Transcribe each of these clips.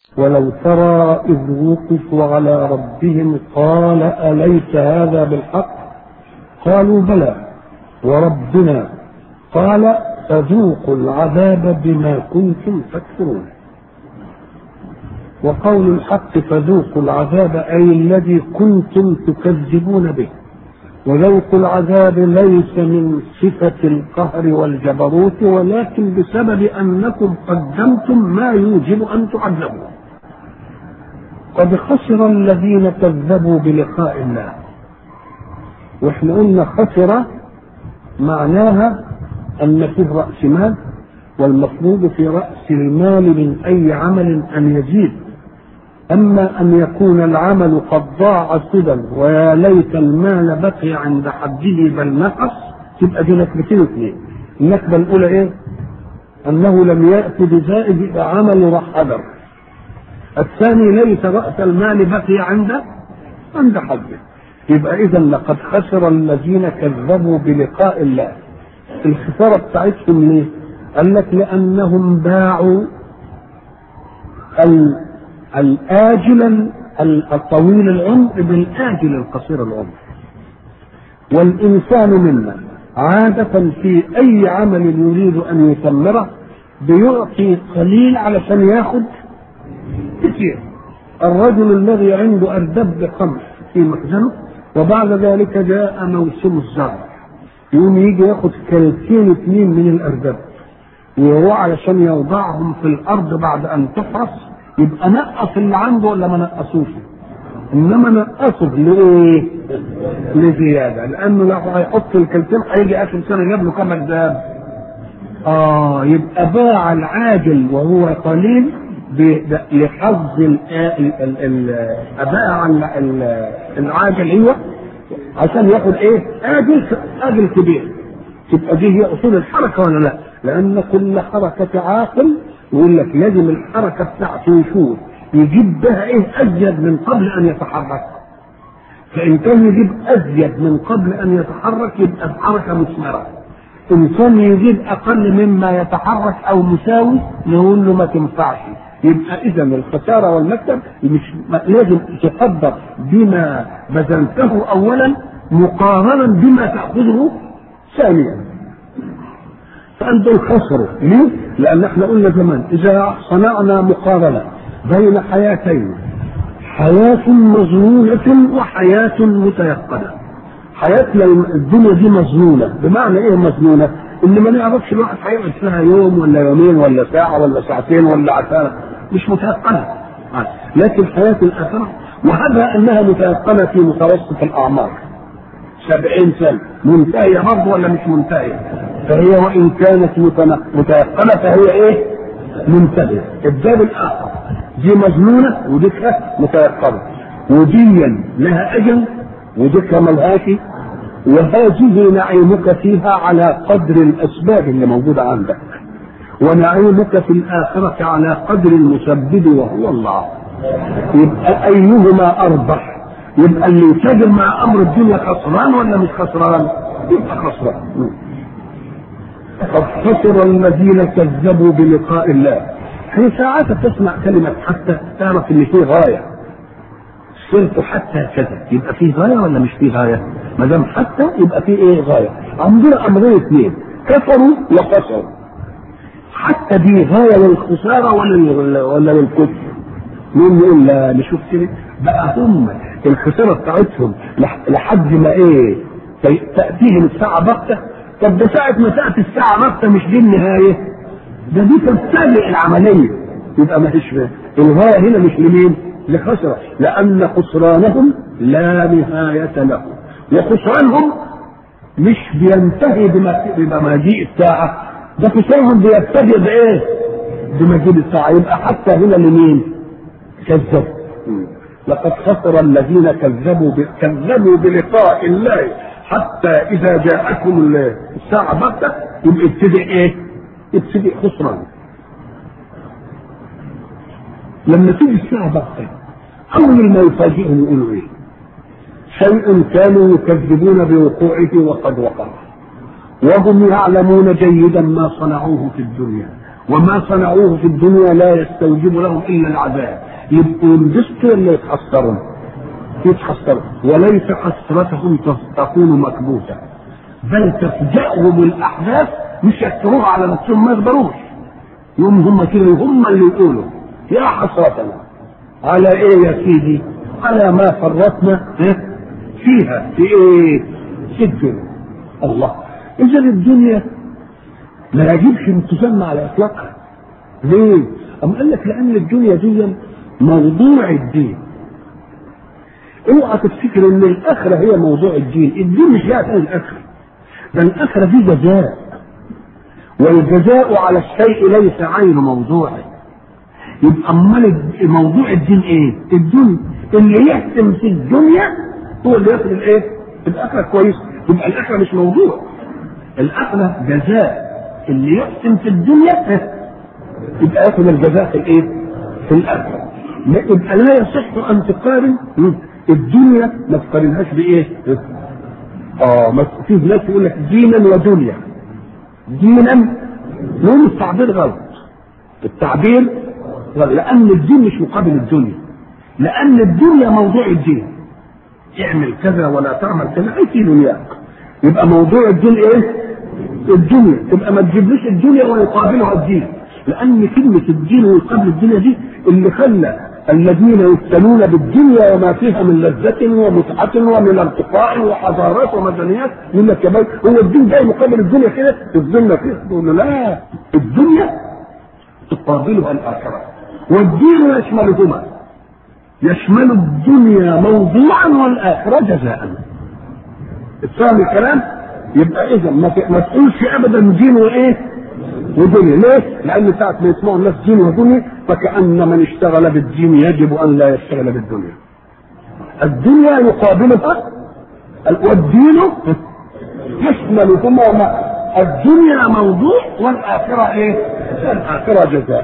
ولو ترى إذ وقفوا على ربهم قال أليس هذا بالحق قالوا بلى وربنا قال فذوقوا العذاب بما كنتم تكفرون وقول الحق فذوقوا العذاب أي الذي كنتم تكذبون به وذوق العذاب ليس من صفة القهر والجبروت ولكن بسبب أنكم قدمتم ما يوجب أن تعذبوا قد خسر الذين كذبوا بلقاء الله واحنا قلنا خسر معناها ان فيه راس مال والمفروض في راس المال من اي عمل ان يزيد اما ان يكون العمل قد ضاع سدى ويا ليت المال بقي عند حده بل نقص تبقى دي نكبتين اثنين النكبه الاولى ايه؟ انه لم ياتي بزائد يبقى عمله راح هدر الثاني ليس رأس المال بقي عند عند حده يبقى إذا لقد خسر الذين كذبوا بلقاء الله الخسارة بتاعتهم ليه؟ قال لك لأنهم باعوا الآجل الطويل العمر بالآجل القصير العمر والإنسان منا عادة في أي عمل يريد أن يثمره بيعطي قليل علشان ياخد كثير الرجل الذي عنده أردب قمح في مخزنه وبعد ذلك جاء موسم الزرع يقوم يجي ياخد كلتين اثنين من الأردب ويروح علشان يوضعهم في الأرض بعد أن تحرس يبقى نقص اللي عنده ولا ما نقصوش انما نقصه لايه؟ لزياده لانه لو هيحط الكلتين هيجي اخر سنه جاب له كام ارداب؟ اه يبقى باع العاجل وهو قليل لحظ اباء العاجل ايوه عشان ياخد ايه؟ اجل اجل كبير تبقى دي هي اصول الحركه ولا لا؟ لان كل حركه عاقل يقول لك لازم الحركه بتاعته يشوف يجيب بها ايه ازيد من قبل ان يتحرك فان كان يجيب ازيد من قبل ان يتحرك يبقى الحركه مثمره ان كان يجيب اقل مما يتحرك او مساوي نقول له ما تنفعش يبقى اذا الخساره والمكسب مش لازم تقدر بما بذلته اولا مقارنا بما تاخذه ثانيا فانتم خسروا ليه؟ لان احنا قلنا زمان اذا صنعنا مقارنه بين حياتين حياة مظنونة وحياة متيقنة حياتنا الدنيا دي مظنونة بمعنى ايه مظنونة؟ ان ما نعرفش الواحد هيقعد فيها يوم ولا يومين ولا ساعة ولا ساعتين ولا عشان مش متيقنة لكن حياة الآخرة وهذا أنها متيقنة في متوسط الأعمار سبعين سنة منتهية برضه ولا مش منتهية فهي وإن كانت متيقنة فهي إيه منتهية الباب الآخر دي مجنونة وديك متيقنة وديا لها أجل وديك ملهاش وهذه نعيمك فيها على قدر الأسباب اللي موجودة عندك ونعيمك في الآخرة على قدر المسبب وهو الله يبقى أيهما أربح يبقى اللي يتاجر مع أمر الدنيا خسران ولا مش خسران يبقى خسران قد خسر الذين كذبوا بلقاء الله في ساعات تسمع كلمة حتى تعرف ان في غاية صرت حتى كذا يبقى في غاية ولا مش في غاية ما دام حتى يبقى في ايه غاية عندنا امرين اثنين كفروا وخسروا حتى دي غايه للخساره ولا ولا للكفر؟ مين يقول لا نشوف كده بقى هم الخساره بتاعتهم لحد ما ايه تاتيهم الساعه بغته طب ده ساعه ما تاتي الساعه بغته مش دي النهايه ده دي تبتدئ العمليه يبقى ما فيش الغايه هنا مش لمين؟ لخسره لان خسرانهم لا نهايه له وخسرانهم مش بينتهي بمجيء الساعه ده خسرهم بيبتدئ بايه؟ بمجيء الساعه يبقى حتى هنا لمين؟ كذب لقد خسر الذين كذبوا ب... كذبوا بلقاء الله حتى اذا جاءتهم الساعه بغته يبقى ابتدئ ايه؟ ابتدئ خسران لما تيجي الساعه بغته اول ما يفاجئهم يقولوا ايه؟ شيء كانوا يكذبون بوقوعه وقد وقع وهم يعلمون جيدا ما صنعوه في الدنيا وما صنعوه في الدنيا لا يستوجب لهم الا العذاب يبقوا ينبسطوا ولا يتحسروا؟ يتحسروا وليس حسرتهم تكون مكبوته بل تفجأهم الاحداث مش يكتروها على نفسهم ما يقدروش يوم هم كده هم اللي يقولوا يا حسرتنا على ايه يا سيدي؟ على ما فرطنا فيها في ايه؟ في الدنيا الله اذا الدنيا ما يجبش ان تسمى على اطلاقها ليه؟ أم قال لك لأن الدنيا دي موضوع الدين اوعى تفتكر ان الاخره هي موضوع الدين، الدين مش جاء الاخره. ده الاخره دي جزاء. والجزاء على الشيء ليس عين موضوعه. يبقى امال موضوع الدين ايه؟ الدنيا اللي يحسن في الدنيا هو اللي ياخد الايه؟ الاخره كويس، يبقى الاخره مش موضوع. الاخره جزاء. اللي يحسن في الدنيا يبقى ياخد الجزاء في الايه؟ في الاخره. يبقى لا يصح ان تقارن الدنيا ما تقارنهاش بايه؟ اه ما في ناس يقول لك دينا ودنيا. دينا نقول التعبير غلط. التعبير غلط لان الدين مش مقابل الدنيا. لان الدنيا موضوع الدين. اعمل كذا ولا تعمل كذا اي في دنياك. يبقى موضوع الدين ايه؟ الدنيا تبقى ما تجيبليش الدنيا ويقابلها الدين. لان كلمه الدين ويقابل الدنيا دي اللي خلى الذين يفتنون بالدنيا وما فيها من لذة ومتعة ومن ارتقاء وحضارات ومدنيات يقول لك يا بي هو الدين جاي مقابل الدنيا كده تفضلنا فيه تقول لا الدنيا تقابلها الآخرة والدين يشملهما يشمل الدنيا موضوعا والآخرة جزاء فاهم الكلام؟ يبقى إذا ما تقولش أبدا دين وإيه؟ ودنيا ليه؟ لأن ساعة ما يسمعوا الناس دين ودنيا فكأن من اشتغل بالدين يجب أن لا يشتغل بالدنيا. الدنيا يقابلها والدين يشملهما معا. الدنيا موضوع والآخرة إيه؟ الآخرة جزاء.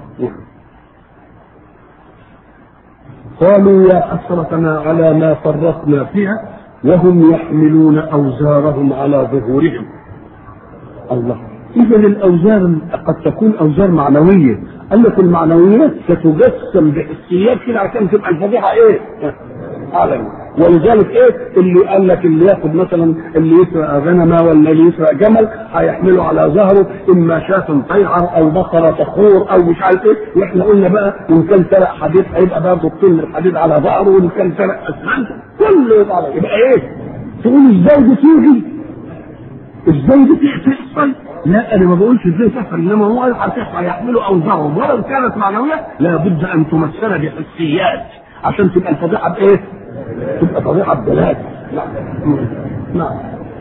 قالوا يا حسرتنا على ما فرطنا فيها وهم يحملون أوزارهم على ظهورهم. الله إذا الأوزار قد تكون أوزار معنوية، قال لك المعنويات ستجسم بحسيات كده عشان تبقى الفضيحة إيه؟ أعلن ولذلك إيه؟ اللي قال لك اللي ياخد مثلا اللي يسرق غنمة ولا اللي يسرق جمل هيحمله على ظهره إما شاة تيعر أو بقرة تخور أو مش عارف إيه، وإحنا قلنا بقى إن كان سرق حديد هيبقى برضه الطن الحديد على ظهره وإن كان سرق أسمنت كله يبقى يبقى إيه؟ تقول إزاي دي تيجي؟ إزاي دي تحصل؟ لا انا ما بقولش ازاي تحصل انما هو هتحصل يحملوا اوزارهم ولو كانت معنويه لابد ان تمثل بحسيات عشان تبقى الفضيحه بايه؟ تبقى فضيحه ببلاد نعم نعم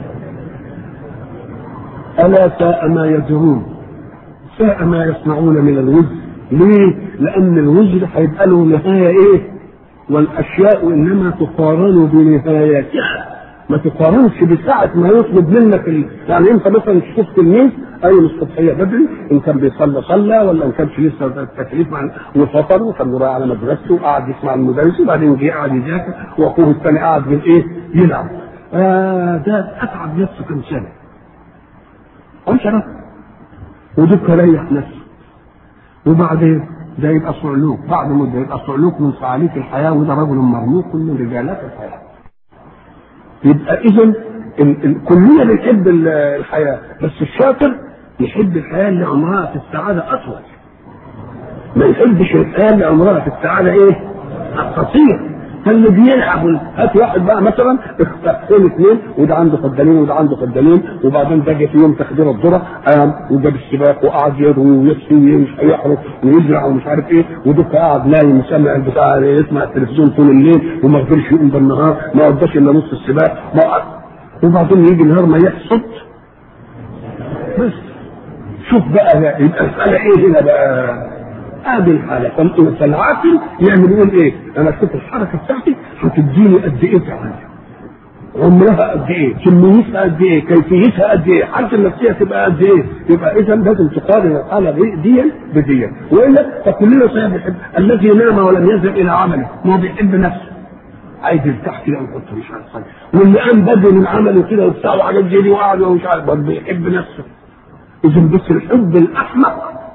الا ساء ما يزرون ساء ما يصنعون من الوزر ليه؟ لان الوزر هيبقى له نهايه ايه؟ والاشياء انما تقارن بنهاياتها ما تقارنش بساعة ما يطلب منك ال... يعني انت مثلا تشوف تلميذ اي الصبحيه بدري ان كان بيصلى صلى ولا ان كانش لسه التكليف مع وفطر وكان رايح على مدرسته وقعد يسمع المدرس وبعدين جه قعد يذاكر واخوه الثاني قعد من ايه؟ يلعب. آه ده اتعب نفسه كم سنه. عشرة ودك ريح نفسه. وبعدين ده يبقى صعلوك بعد مده يبقى صعلوك من صعاليك الحياه وده رجل مرموق من رجالات الحياه. يبقى اذا كلنا بنحب الحياه بس الشاطر يحب الحياه اللي عمرها في السعاده اطول ما يحبش الحياه اللي عمرها في السعاده ايه؟ قصير فاللي بيلعب هات واحد بقى مثلا اختفين اثنين وده عنده خدامين وده عنده خدامين وبعدين ده جه في يوم تخدير الذره قام وجاب السباق وقعد يروي ويسقي ومش هيحرق ويزرع ومش عارف ايه ودك قاعد نايم مسمع البتاع يسمع التلفزيون طول الليل وما قدرش يقوم بالنهار ما قدرش الا نص السباق ما وبعدين يجي النهار ما يحصد بس شوف بقى يبقى المسألة ايه هنا بقى؟ ادي الحالة فالعاقل يعمل يقول ايه؟ انا اشوف الحركة بتاعتي هتديني قد ايه فعلا عمرها قد ايه؟ كميتها قد ايه؟ كيفيتها قد ايه؟ حالتي النفسية تبقى قد ايه؟ يبقى اذا لازم تقارن الحالة دي بدي والا فكلنا سيحب الذي نام ولم يذهب الى عمله ما هو بيحب نفسه عايز يرتاح كده ويحط مش عارف حاجه واللي قام بدري من عمله كده وبتاع وحاجات زي دي وقعد ومش عارف برضه بيحب نفسه اذا بس الحب الاحمق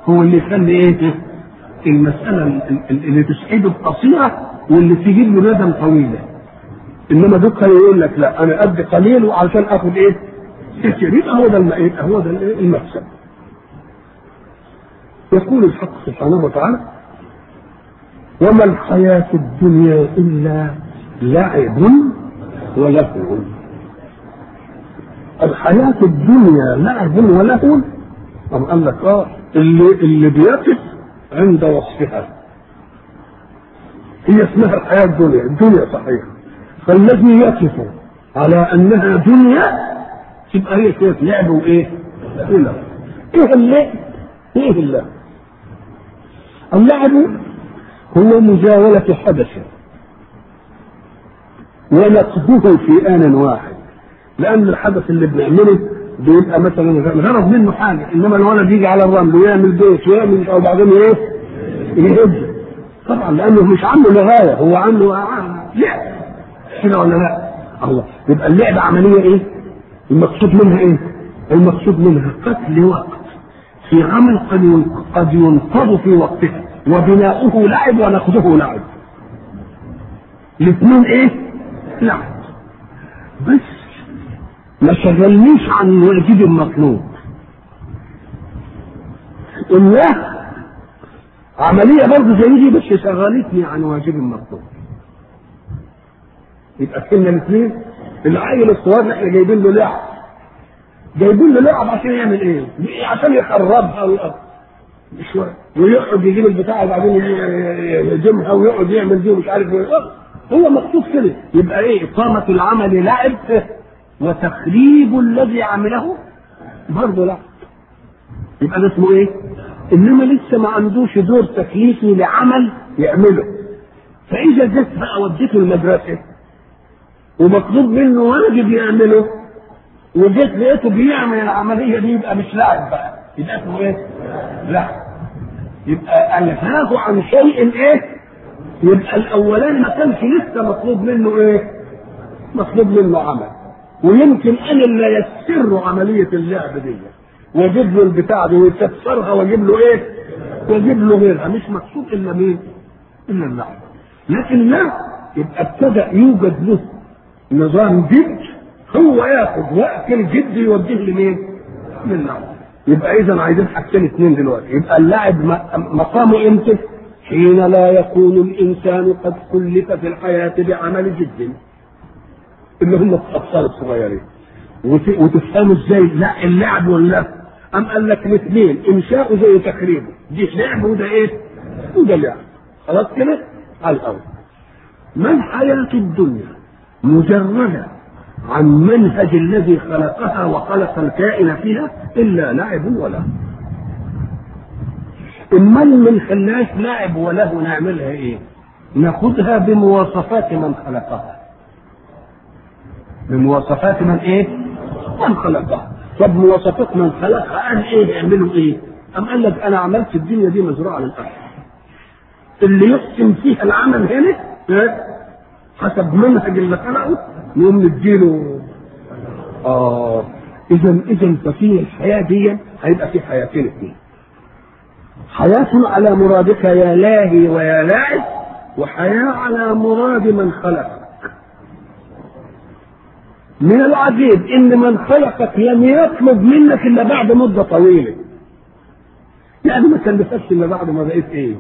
هو اللي يخلي ايه المساله اللي تسعده قصيره واللي تجيب له ندم طويله انما دكتور يقول لك لا انا قد قليل وعشان اخد ايه كتير يبقى هو ده يبقى هو ده المكسب يقول الحق سبحانه وتعالى وما الحياة الدنيا إلا لعب ولهو الحياة الدنيا لعب ولهو أم قال لك اه اللي اللي بيقف عند وصفها هي اسمها الحياة الدنيا الدنيا صحيح فالذي يقف على أنها دنيا تبقى هي كيف لعب وإيه؟ إيه إيه اللعب؟ إيه اللعب؟ اللعب هو مجاولة حدث ونقضه في آن واحد لأن الحدث اللي بنعمله بيبقى مثلا غرض منه حاجة إنما الولد يجي على الرمل ويعمل بيت ويعمل أو بعدين إيه؟ يهد طبعا لأنه مش عامله لغاية هو عامله لعب كده ولا لا؟ الله يبقى اللعبة عملية إيه؟ المقصود منها إيه؟ المقصود منها قتل وقت في عمل قد قد ينقض في وقتها وبناؤه لعب ونقضه لعب الاثنين ايه لعب بس ما شغلنيش عن الواجب المطلوب الله عملية برضه زي دي بس شغلتني عن واجب المطلوب يبقى كنا الاثنين العيل الصغير اللي احنا جايبين له لعب جايبين له لعب عشان يعمل ايه؟ عشان يخربها ويقف شويه ويقعد يجيب البتاع وبعدين يجمها ويقعد يعمل دي ومش عارف ايه هو مقصود كده يبقى ايه اقامه العمل لعب وتخريب الذي عمله برضه لعب يبقى ده اسمه ايه؟ انما لسه ما عندوش دور تكليفي لعمل يعمله فاذا جيت بقى وديته المدرسه ومطلوب منه واجب يعمله وجيت لقيته بيعمل العمليه دي يبقى مش لاعب بقى يبقى اسمه ايه؟ لا يبقى انهاه عن شيء ايه؟ يبقى الاولاني ما كانش لسه مطلوب منه ايه؟ مطلوب منه عمل ويمكن انا اللي يسر عمليه اللعب دي واجيب له البتاع دي ويكسرها واجيب له ايه؟ واجيب له غيرها مش مقصود الا مين؟ الا اللعب لكن لا يبقى ابتدا يوجد له نظام جد هو ياخد وقت الجد يوديه لمين؟ للعب يبقى اذا عايزين حاجتين اثنين دلوقتي يبقى اللاعب مقامه امتى؟ حين لا يكون الانسان قد كلف في الحياه بعمل جد اللي هم الاطفال الصغيرين وتفهموا ازاي لا اللعب ولا ام قال لك الاثنين انشاؤه زي تخريبه دي لعب وده ايه؟ وده لعب خلاص كده؟ على الاول ما الحياه الدنيا مجرده عن منهج الذي خلقها وخلق الكائن فيها الا لعب وله امال من خلاش لعب وله نعملها ايه ناخذها بمواصفات من خلقها بمواصفات من ايه من خلقها طب مواصفات من خلقها قال ايه يعملوا ايه ام قال لك انا عملت الدنيا دي مزروعه للارض اللي يحسن فيها العمل هنا حسب منهج اللي خلقه يقوم نديله اه اذا اذا ففي الحياه دي هيبقى في حياتين اثنين حياة على مرادك يا لاهي ويا لاعب وحياة على مراد من خلقك من العجيب ان من خلقك لم يطلب منك الا بعد مدة طويلة يعني ما كلفكش الا بعد ما بقيت ايه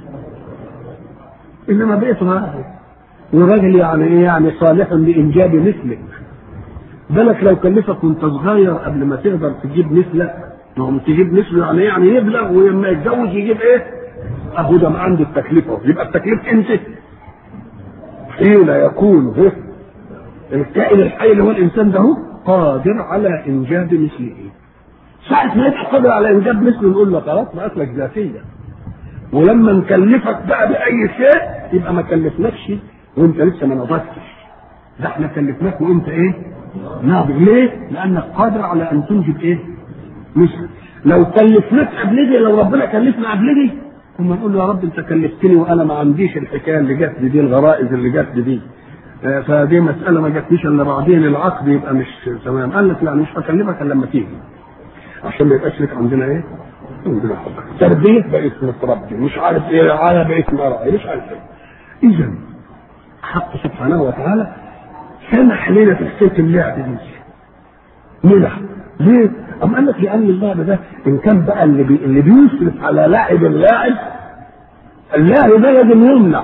انما بقيت راجل وراجل يعني ايه يعني صالح لانجاب مثلك بالك لو كلفك وانت صغير قبل ما تقدر تجيب مثله ما هو تجيب مثله يعني يعني يبلغ ولما يتجوز يجيب ايه؟ اهو ده ما عنده التكليف يبقى التكليف امتى؟ حين يكون هو الكائن الحي اللي هو الانسان ده هو قادر على انجاب مثله ساعة ما يبقى قادر على انجاب مثله نقول له خلاص بقت لك ذاتية ولما نكلفك بقى بأي شيء يبقى ما كلفناكش وانت لسه ما نضجتش ده احنا كلفناك وانت ايه؟ ناضج ليه؟ لانك قادر على ان تنجب ايه؟ مثل لو كلفناك قبل دي لو ربنا كلفنا قبل دي ثم نقول له يا رب انت كلفتني وانا ما عنديش الحكايه اللي جت دي الغرائز اللي جت دي فدي مساله ما جاتنيش الا بعدين العقد يبقى مش تمام قال لك لا مش هكلمك الا لما تيجي عشان ما يبقاش لك عندنا ايه؟ تربيه بقيت متربي مش عارف ايه رعايه بقيت مرعي مش عارف ايه اذا حق سبحانه وتعالى سمح لنا في حكايه اللعب دي منح ليه؟ أم قال لك لأن اللعب ده إن كان بقى اللي بي اللي بيشرف على لعب اللاعب اللاعب ده لازم يمنع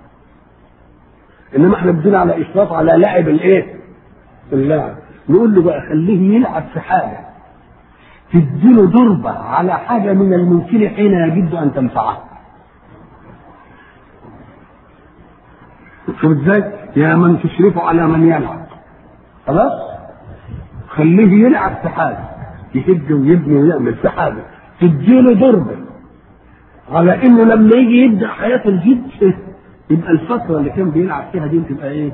إنما إحنا بدينا على إشراف على لاعب الإيه؟ اللاعب نقول له بقى خليه يلعب في حاجة تديله ضربة على حاجة من الممكن حين يجد أن تنفعه شوف ازاي؟ يا من تشرفه على من يلعب خلاص؟ خليه يلعب في حاجه يهد ويبني ويعمل في حاجه تديله ضربه على انه لما يجي يبدا حياته الجد يبقى الفتره اللي كان بيلعب فيها دي تبقى ايه؟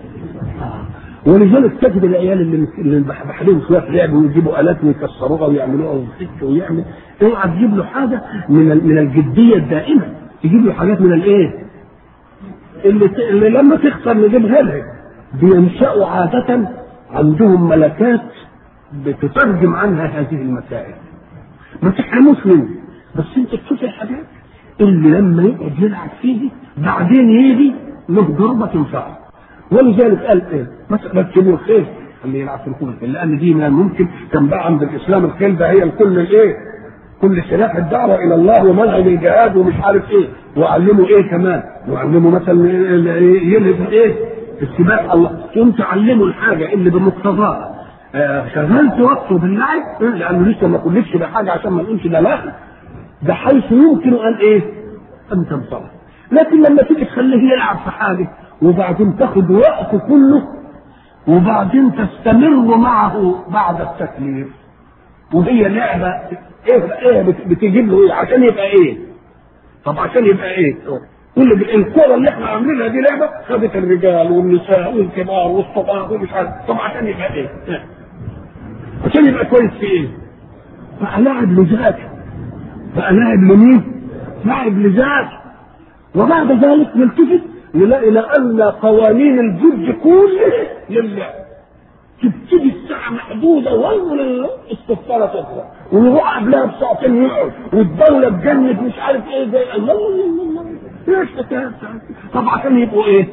ولذلك تجد العيال اللي اللي بحلهم شويه في لعب ويجيبوا الات ويكسروها ويعملوها ويفك ويعمل اوعى تجيب له حاجه من من الجديه الدائمه تجيب له حاجات من الايه؟ اللي, ت... اللي لما تخسر نجيب غيرها بينشأوا عادة عندهم ملكات بتترجم عنها هذه المسائل ما تحرموش منه بس انت تشوف الحاجات اللي لما يقعد يلعب فيه بعدين يجي له ضربه تنفعه ولذلك قال ايه مثلا تجيبوا الخيل اللي يلعب في الخيل لان دي من الممكن كان بقى عند الاسلام الخيل ده هي الكل الايه كل سلاح الدعوه الى الله ومنهج الجهاد ومش عارف ايه وعلموا ايه كمان وعلموا مثلا يلهب ايه السباق الله تقوم تعلمه الحاجه اللي بمقتضاها آه شغلت وقته باللعب لانه لسه ما كلفش بحاجه عشان ما نقولش ده لا ده حيث يمكن ان ايه؟ ان تنصرف لكن لما تيجي تخليه يلعب في حاجه وبعدين تاخد وقته كله وبعدين تستمر معه بعد التكليف وهي لعبه ايه ايه بتجيب له ايه عشان يبقى ايه؟ طب عشان يبقى ايه؟ كل الكوره اللي احنا عاملينها دي لعبه خدت الرجال والنساء والكبار والصغار ومش عارف طب عشان يبقى ايه؟ عشان يبقى كويس في ايه؟ بقى لاعب لذاته بقى لاعب لمين؟ لاعب لذاته وبعد ذلك نلتفت نلاقي لان قوانين الجد كله لله تبتدي الساعة محدودة وانظر السفارة تطلع ويروح قبلها بساعتين يقعد والدولة تجند مش عارف ايه زي الله الله الله ايش حكاية طب عشان يبقوا ايه؟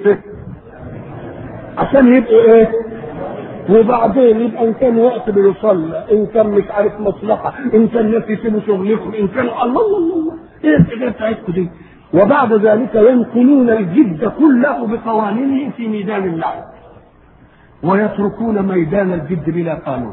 عشان يبقوا ايه؟ وبعدين يبقى ان كان وقت بيصلى ان كان مش عارف مصلحة ان كان ناس يسيبوا شغلكم ان كان الله الله الله, الله. ايه الحكاية بتاعتكم دي؟ وبعد ذلك ينقلون الجد كله بقوانينه في ميدان اللعب ويتركون ميدان الجد بلا قانون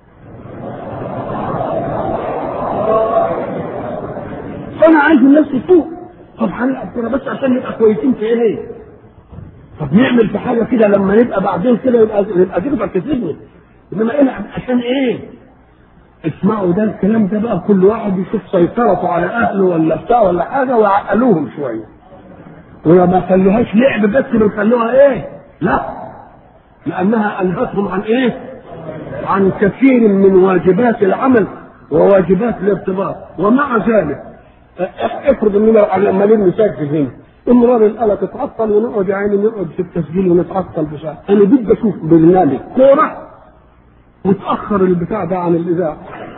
فانا عايز الناس تفوق طب هنلعب كوره بس عشان نبقى كويسين في ايه طب نعمل في حاجه كده لما نبقى بعدين كده يبقى يبقى تقدر تسيبني انما العب عشان ايه اسمعوا ده الكلام ده بقى كل واحد يشوف سيطرته على اهله ولا بتاع ولا حاجه ويعقلوهم شويه وما خلوهاش لعب بس بنخلوها ايه لا لانها الهتهم عن ايه عن كثير من واجبات العمل وواجبات الارتباط ومع ذلك افرض اننا عمالين نسجل هنا امرار الاله تتعطل ونقعد يا عيني نقعد في التسجيل ونتعطل بساعة انا بدي اشوف برنامج كوره متاخر البتاع ده عن الاذاعه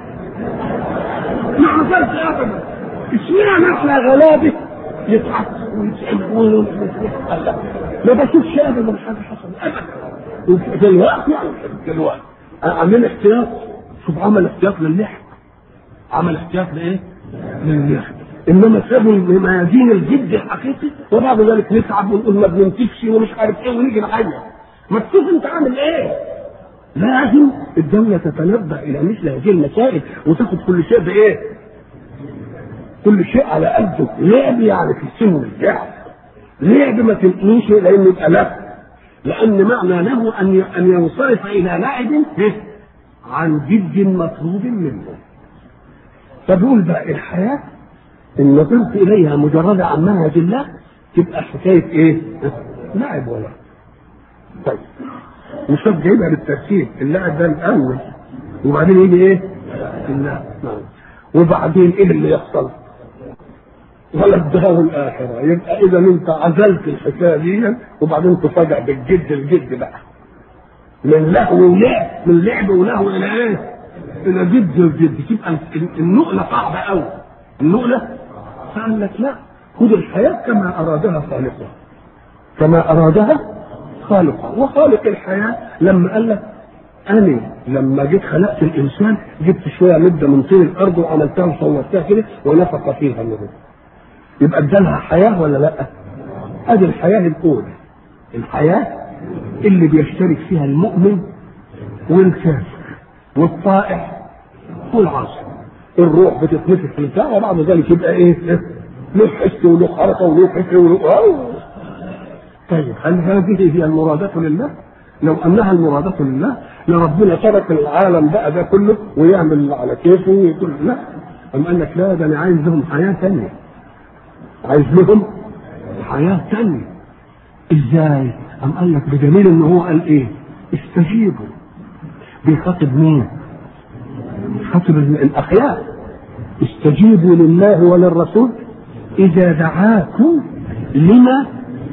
ما حصلش ابدا اشمعنى احنا غلابه يتعطل ويتعمل ما بشوفش ابدا حاجه حصلت ابدا دلوقتي دلوقتي عاملين احتياط شوف عمل احتياط للحم عمل احتياط لايه؟ للحم انما سابوا الميادين الجد الحقيقي وبعد ذلك نتعب ونقول ما بننتجش ومش عارف ايه ونيجي نعيط ما تشوف انت عامل ايه؟ لازم الدولة تتنبه إلى مثل هذه المسائل وتاخد كل شيء بإيه؟ كل شيء على قده، لعب يعني في السن بتاعه. لعب ما تنقلوش لأن يبقى لا. لأن معنى له أن أن ينصرف إلى لاعب عن جد مطلوب منه. فبيقول بقى الحياة إن نظرت إليها مجردة عن منهج الله تبقى حكاية إيه؟ لاعب ولا طيب وشوف جايبها بالترتيب اللاعب ده الاول وبعدين يجي ايه؟ اللاعب نعم وبعدين ايه اللي يحصل؟ ولا الدار الاخره يبقى اذا انت عزلت الحكايه دي وبعدين تفاجئ بالجد الجد بقى من لهو ولعب من لعب ولهو الى ايه؟ الى جد الجد تبقى النقله صعبه قوي النقله فقال لك لا خذ الحياه كما ارادها خالقها كما ارادها خالقها وخالق الحياه لما قال لك انا لما جيت خلقت الانسان جبت شويه مده من طين الارض وعملتها وصورتها كده ونفخ فيها النور يبقى ادالها حياه ولا لا؟ ادي الحياه الاولى الحياه اللي بيشترك فيها المؤمن والكافر والطائع والعاصي الروح بتتنفخ في البتاع وبعد ذلك يبقى ايه؟ له حس وله حركه وله فكر وله طيب هل هذه هي المرادة لله؟ لو انها المرادة لله لربنا ترك العالم بقى ده كله ويعمل على كيفه ويقول لا أم قال لك لا ده انا عايز لهم حياة ثانية عايز لهم حياة ثانية ازاي؟ أم قال لك بدليل ان هو قال ايه؟ استجيبوا بيخاطب مين؟ بيخاطب الاخيار استجيبوا لله وللرسول اذا دعاكم لما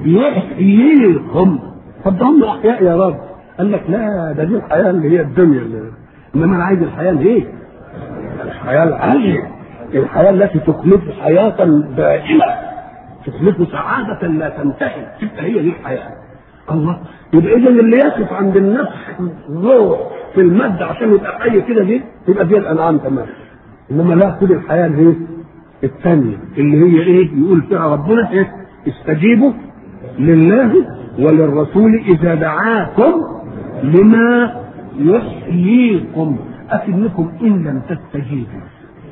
يحييكم طب ده هم احياء يا رب قال لك لا ده دي الحياه اللي هي الدنيا اللي انما انا عايز الحياه الايه؟ الحياه العاليه الحياه التي تخلف حياه دائمه تخلف سعاده لا تنتهي تبقى هي دي الحياه الله يبقى اذا اللي يقف عند النفس روح في المادة عشان يبقى حي كده دي يبقى دي الانعام تمام انما لا خد الحياه اللي هي الثانيه اللي هي ايه؟ يقول فيها ربنا ايه؟ استجيبوا لله وللرسول اذا دعاكم لما يحييكم اكنكم ان لم تستجيبوا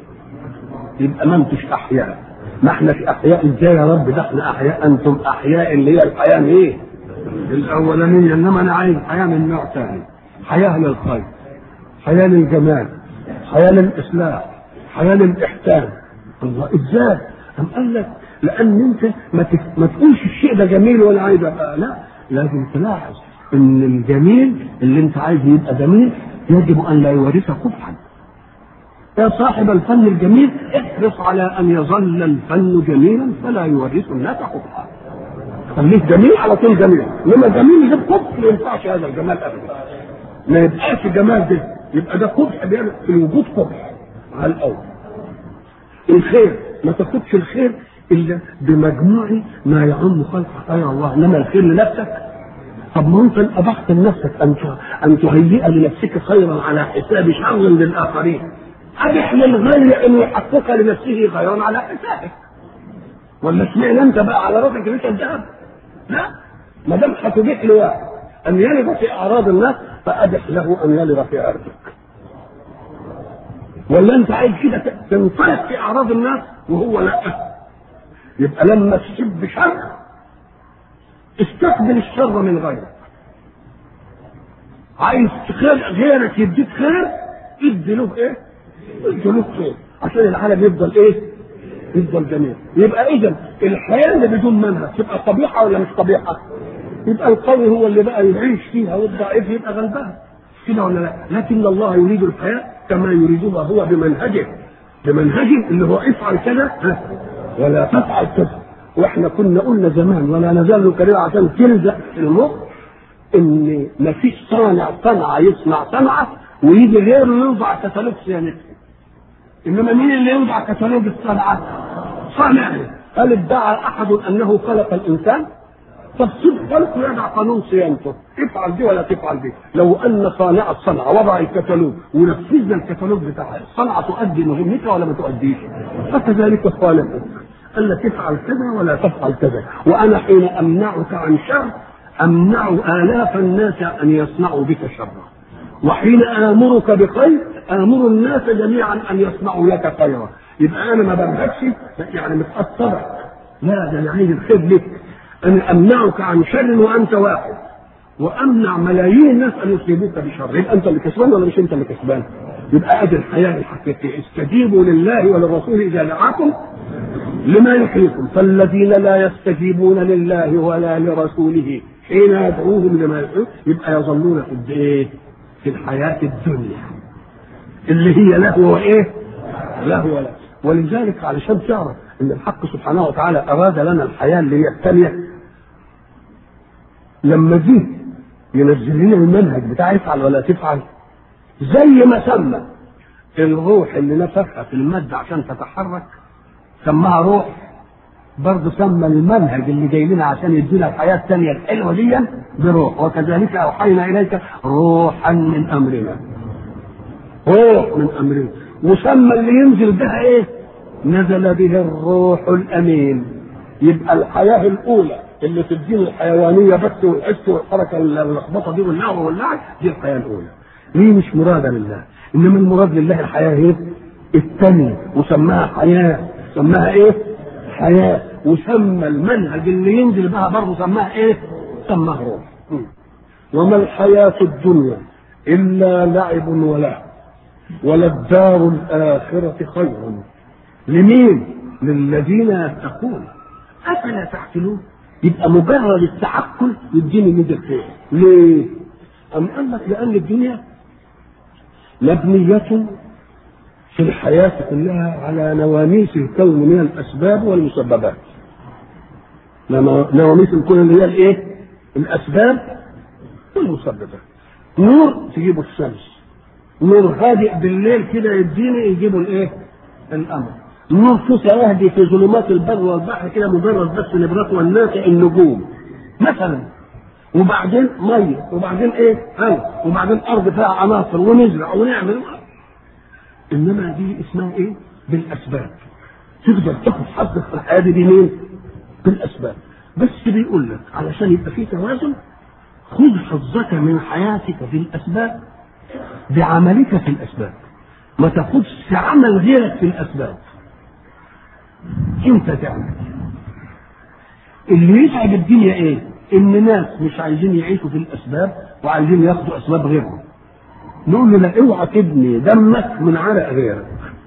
يبقى ما انتش احياء ما احنا في احياء ازاي يا رب ده احنا احياء انتم احياء اللي هي الحياه ايه؟ الاولانيه انما انا عايز حياه من نوع ثاني حياه للخير حياه للجمال حياه للاصلاح حياه للاحسان الله ازاي؟ أم قال لك لان انت ما, تف... ما تقولش الشيء ده جميل ولا عايز ابقى لا لازم تلاحظ ان الجميل اللي انت عايز يبقى جميل يجب ان لا يورث قبحا يا صاحب الفن الجميل احرص على ان يظل الفن جميلا فلا يورث الناس قبحا خليك جميل على طول جميل لما جميل غير قبح ما ينفعش هذا الجمال ابدا ما يبقاش جمال ده يبقى ده قبح بيعمل في الوجود قبح على الاول الخير ما تاخدش الخير الا بمجموع ما يعم خلق خير الله انما الخير لنفسك طب ما انت ابحت لنفسك ان ان تهيئ لنفسك خيرا على حساب شر للاخرين ابح للغير ان يحقق لنفسه خيرا على حسابك ولا اشمعنى انت بقى على راسك ليش الذهب لا ما دام هتبيح لواحد ان يلد في اعراض الناس فابح له ان يلد في ارضك ولا انت عايز كده تنطلق في اعراض الناس وهو لا يبقى لما تسب شر استقبل الشر من غيرك عايز خير غيرك يديك خير ادي له ايه؟ ادي له خير عشان العالم يفضل ايه؟ يفضل جميل يبقى اذا الحياه اللي بدون منهج تبقى قبيحه ولا مش قبيحه؟ يبقى القوي هو اللي بقى يعيش فيها والضعيف يبقى غلبان كده ولا لا؟ لكن الله يريد الحياه كما يريدها هو بمنهجه بمنهجه اللي هو افعل كذا ولا تفعل كذا واحنا كنا قلنا زمان ولا نزال نكررها عشان تلزق في المخ ان ما فيش صانع صنعه يصنع صنعه ويجي غيره يوضع كتالوج صيانتها انما مين اللي يوضع كتالوج الصنعه؟ صانع هل ادعى احد انه خلق الانسان؟ تفصيل خلقه يضع قانون صيانته افعل دي ولا تفعل دي لو ان صانع الصنعه وضع الكتالوج ونفذنا الكتالوج بتاعها الصنعه تؤدي مهمتها ولا ما تؤديش فكذلك خالقك قال لك افعل كذا ولا تفعل كذا وانا حين امنعك عن شر امنع الاف الناس ان يصنعوا بك شرا وحين امرك بخير امر الناس جميعا ان يصنعوا لك خيرا يبقى انا ما بنهكش يعني متاثرك لا ده انا عايز الخير لك انا امنعك عن شر وانت واحد وامنع ملايين الناس ان يصيبوك بشر يبقى انت اللي كسبان ولا مش انت اللي كسبان يبقى ادي الحياه الحقيقيه استجيبوا لله وللرسول اذا دعاكم لما يحييكم فالذين لا يستجيبون لله ولا لرسوله حين يدعوهم لما يحييكم يبقى يظلون في الايه؟ في الحياه الدنيا اللي هي له وايه؟ له ولا ولذلك علشان تعرف ان الحق سبحانه وتعالى اراد لنا الحياه اللي هي الثانيه لما جه ينزل لنا المنهج بتاع افعل ولا تفعل زي ما سمى الروح اللي نفخها في المادة عشان تتحرك سماها روح برضه سمى المنهج اللي جاي لنا عشان يدينا الحياة الثانية الحلوة دي بروح وكذلك أوحينا إليك روحا من أمرنا روح من أمرنا وسمى اللي ينزل بها إيه؟ نزل به الروح الأمين يبقى الحياة الأولى اللي تدينا الحيوانية بس والحس والحركة اللخبطة دي واللعب واللعب دي الحياة الأولى ليه مش مرادة لله إنما المراد لله الحياة إيه؟ الثانية وسماها حياة سماها إيه؟ حياة وسمى المنهج اللي ينزل بها برضه سماها ايه؟ سماها روح. وما الحياة الدنيا إلا لعب ولعب وللدار الآخرة خير لمين؟ للذين يتقون أفلا تعقلون؟ يبقى مجرد التعقل يديني ميزة خير. ليه؟ أم قال لك لأن الدنيا مبنية في الحياة كلها على نواميس الكون من الأسباب والمسببات نواميس الكون اللي هي الإيه؟ الأسباب والمسببات نور تجيبه الشمس نور هادئ بالليل كده يديني يجيبه الإيه؟ الأمر نور كسى يهدي في ظلمات البر والبحر كده مجرد بس نبرة والناس النجوم مثلا وبعدين ميه وبعدين ايه؟ هواء وبعدين ارض فيها عناصر ونزرع ونعمل انما دي اسمها ايه؟ بالاسباب تقدر تاخد حظك في الحياه دي مين؟ بالاسباب بس بيقول لك علشان يبقى في توازن خذ حظك من حياتك بالاسباب بعملك في الاسباب ما تاخدش عمل غيرك في الاسباب انت تعمل اللي يتعب الدنيا ايه؟ ان ناس مش عايزين يعيشوا في الاسباب وعايزين ياخدوا اسباب غيرهم نقول له لا اوعى تبني دمك من عرق غيرك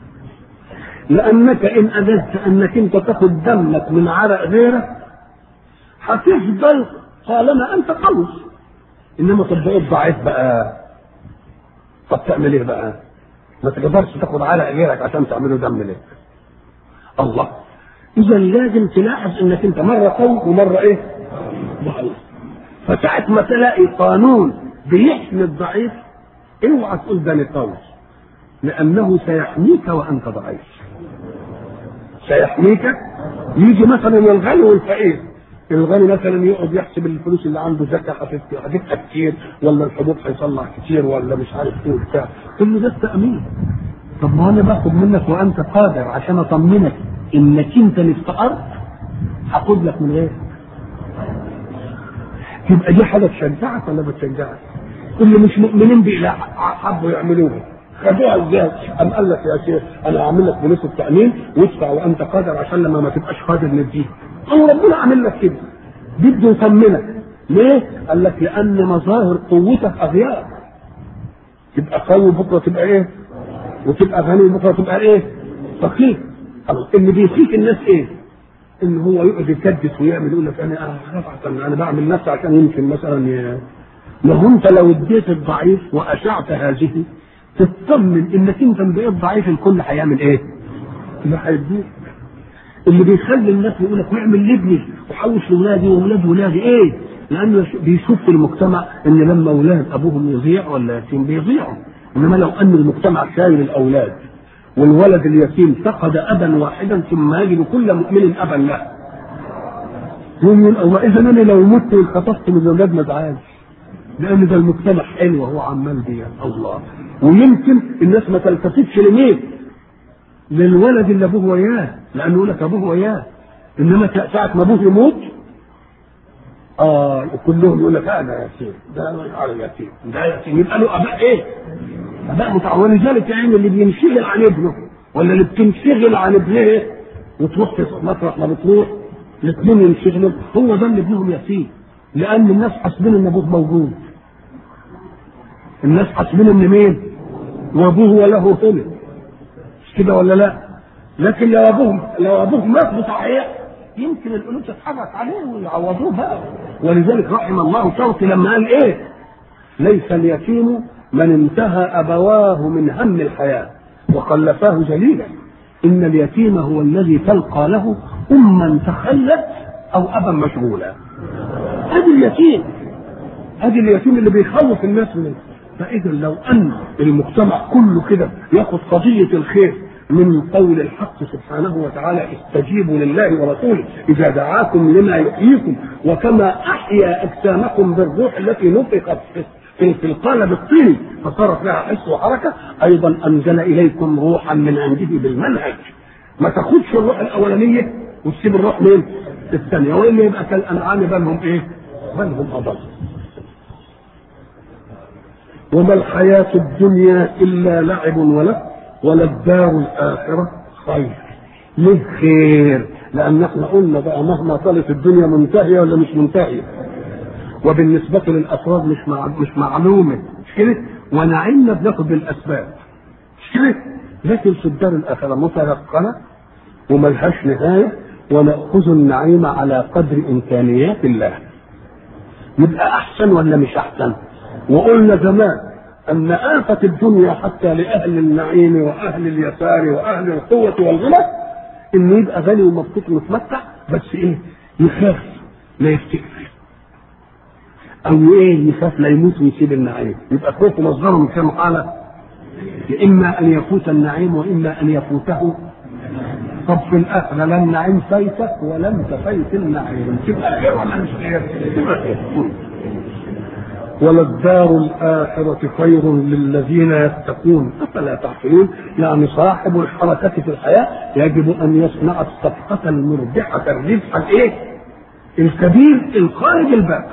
لانك ان اجزت انك انت تاخد دمك من عرق غيرك هتفضل طالما انت قوي انما طب بقيت ضعيف بقى طب تعمل ايه بقى؟ ما تقدرش تاخد عرق غيرك عشان تعمله دم لك الله اذا لازم تلاحظ انك انت مره قوي ومره ايه؟ ضعيف فساعة ما تلاقي قانون بيحمي الضعيف اوعى تقول ده قوي لانه سيحميك وانت ضعيف سيحميك يجي مثلا الغني والفقير الغني مثلا يقعد يحسب الفلوس اللي عنده زكاه هتبقى كتير ولا الحبوب هيصلح كتير ولا مش عارف ايه وبتاع كل ده التامين طب ما انا باخد منك وانت قادر عشان اطمنك انك انت اللي افتقرت هاخد لك من غيرك يبقى دي حاجه تشجعك ولا ما تشجعك؟ اللي مش مؤمنين بيه لا حبوا يعملوها خدوها ازاي؟ قام قال لك يا شيخ انا هعمل لك فلوس التامين وادفع وانت قادر عشان لما ما تبقاش قادر نديها. قام ربنا عامل لك كده. بده يطمنك. ليه؟ قال لك لان مظاهر قوتك اغيار. تبقى قوي بكره تبقى ايه؟ وتبقى غني بكره تبقى ايه؟ فقير. اللي بيفيك الناس ايه؟ ان هو يقعد يكدس ويعمل يقول لك انا انا انا بعمل نفسي عشان يمكن مثلا ي... ما هو انت لو اديت الضعيف واشعت هذه تطمن انك انت بقيت ضعيف الكل هيعمل ايه؟ اللي هيديك اللي بيخلي الناس يقول لك واعمل لابني وحوش لاولادي واولاد ولادي ايه؟ لانه بيشوف في المجتمع ان لما اولاد ابوهم يضيع ولا يتيم بيضيعوا انما لو ان المجتمع شايل الاولاد والولد اليتيم فقد ابا واحدا ثم يجد كل مؤمن ابا له يقول الله اذا انا لو مت واتخطفت من الاولاد ما ازعلش لان ده المجتمع حلو وهو عمال بيه الله ويمكن الناس ما تلتفتش لمين؟ للولد اللي ابوه وياه لانه يقول لك ابوه وياه انما ساعه ما ابوه يموت اه كلهم يقول لك انا يتيم ده على اليتيم ده يتيم يبقى له اباء ايه؟ اباء متع ولذلك يعني اللي بينشغل عن ابنه ولا اللي بتنشغل عن ابنها وتروح مطرح ما بتروح الاثنين ينشغلوا هو ده اللي ابنهم يتيم لان الناس حاسبين ان ابوه موجود الناس حاسبين ان مين وابوه وله طلب مش كده ولا لا لكن لو ابوه لو ابوه مات بصحيح يمكن القلوب تتحرك عليه ويعوضوه بقى ولذلك رحم الله شوقي لما قال ايه ليس اليتيم من انتهى ابواه من هم الحياه وخلفاه جليلا ان اليتيم هو الذي تلقى له اما تخلت او ابا مشغولا ادي اليتيم ادي اليتيم اللي بيخوف الناس من فاذا لو ان المجتمع كله كده ياخذ قضيه الخير من قول الحق سبحانه وتعالى استجيبوا لله ورسوله اذا دعاكم لما يحييكم وكما احيا اجسامكم بالروح التي نفخت في في القالب الطيني فصارت لها حس وحركه ايضا انزل اليكم روحا من عنده بالمنهج ما تاخدش الروح الاولانيه وتسيب الروح مين؟ الثانيه والا يبقى كالانعام بل هم ايه؟ بل هم اضل وما الحياة الدنيا إلا لعب وله وللدار الآخرة خير ليه خير؟ لأن احنا قلنا بقى مهما طالت الدنيا منتهية ولا مش منتهية وبالنسبة للأفراد مش مع... مش معلومة مش كده؟ ونعيمنا بناخد بالأسباب مش كده؟ لكن في الدار الآخرة متيقنة وملهاش نهاية ونأخذ النعيم على قدر إمكانيات الله يبقى أحسن ولا مش أحسن؟ وقلنا زمان أن آفة الدنيا حتى لأهل النعيم وأهل اليسار وأهل القوة والغنى إنه يبقى غني ومبسوط ومتمتع بس إيه؟ يخاف لا يفتكر أو إيه يخاف لا يموت ويسيب النعيم يبقى خوفه مصدره من كام حالة إما أن يفوت النعيم وإما أن يفوته طب في الآخرة لا النعيم فايتك ولا أنت فايت النعيم تبقى خير ولا مش خير؟ تبقى خير وللدار الآخرة خير للذين يتقون أفلا تعقلون يعني صاحب الحركة في الحياة يجب أن يصنع الصفقة المربحة الربح الإيه؟ الكبير الخارج الباب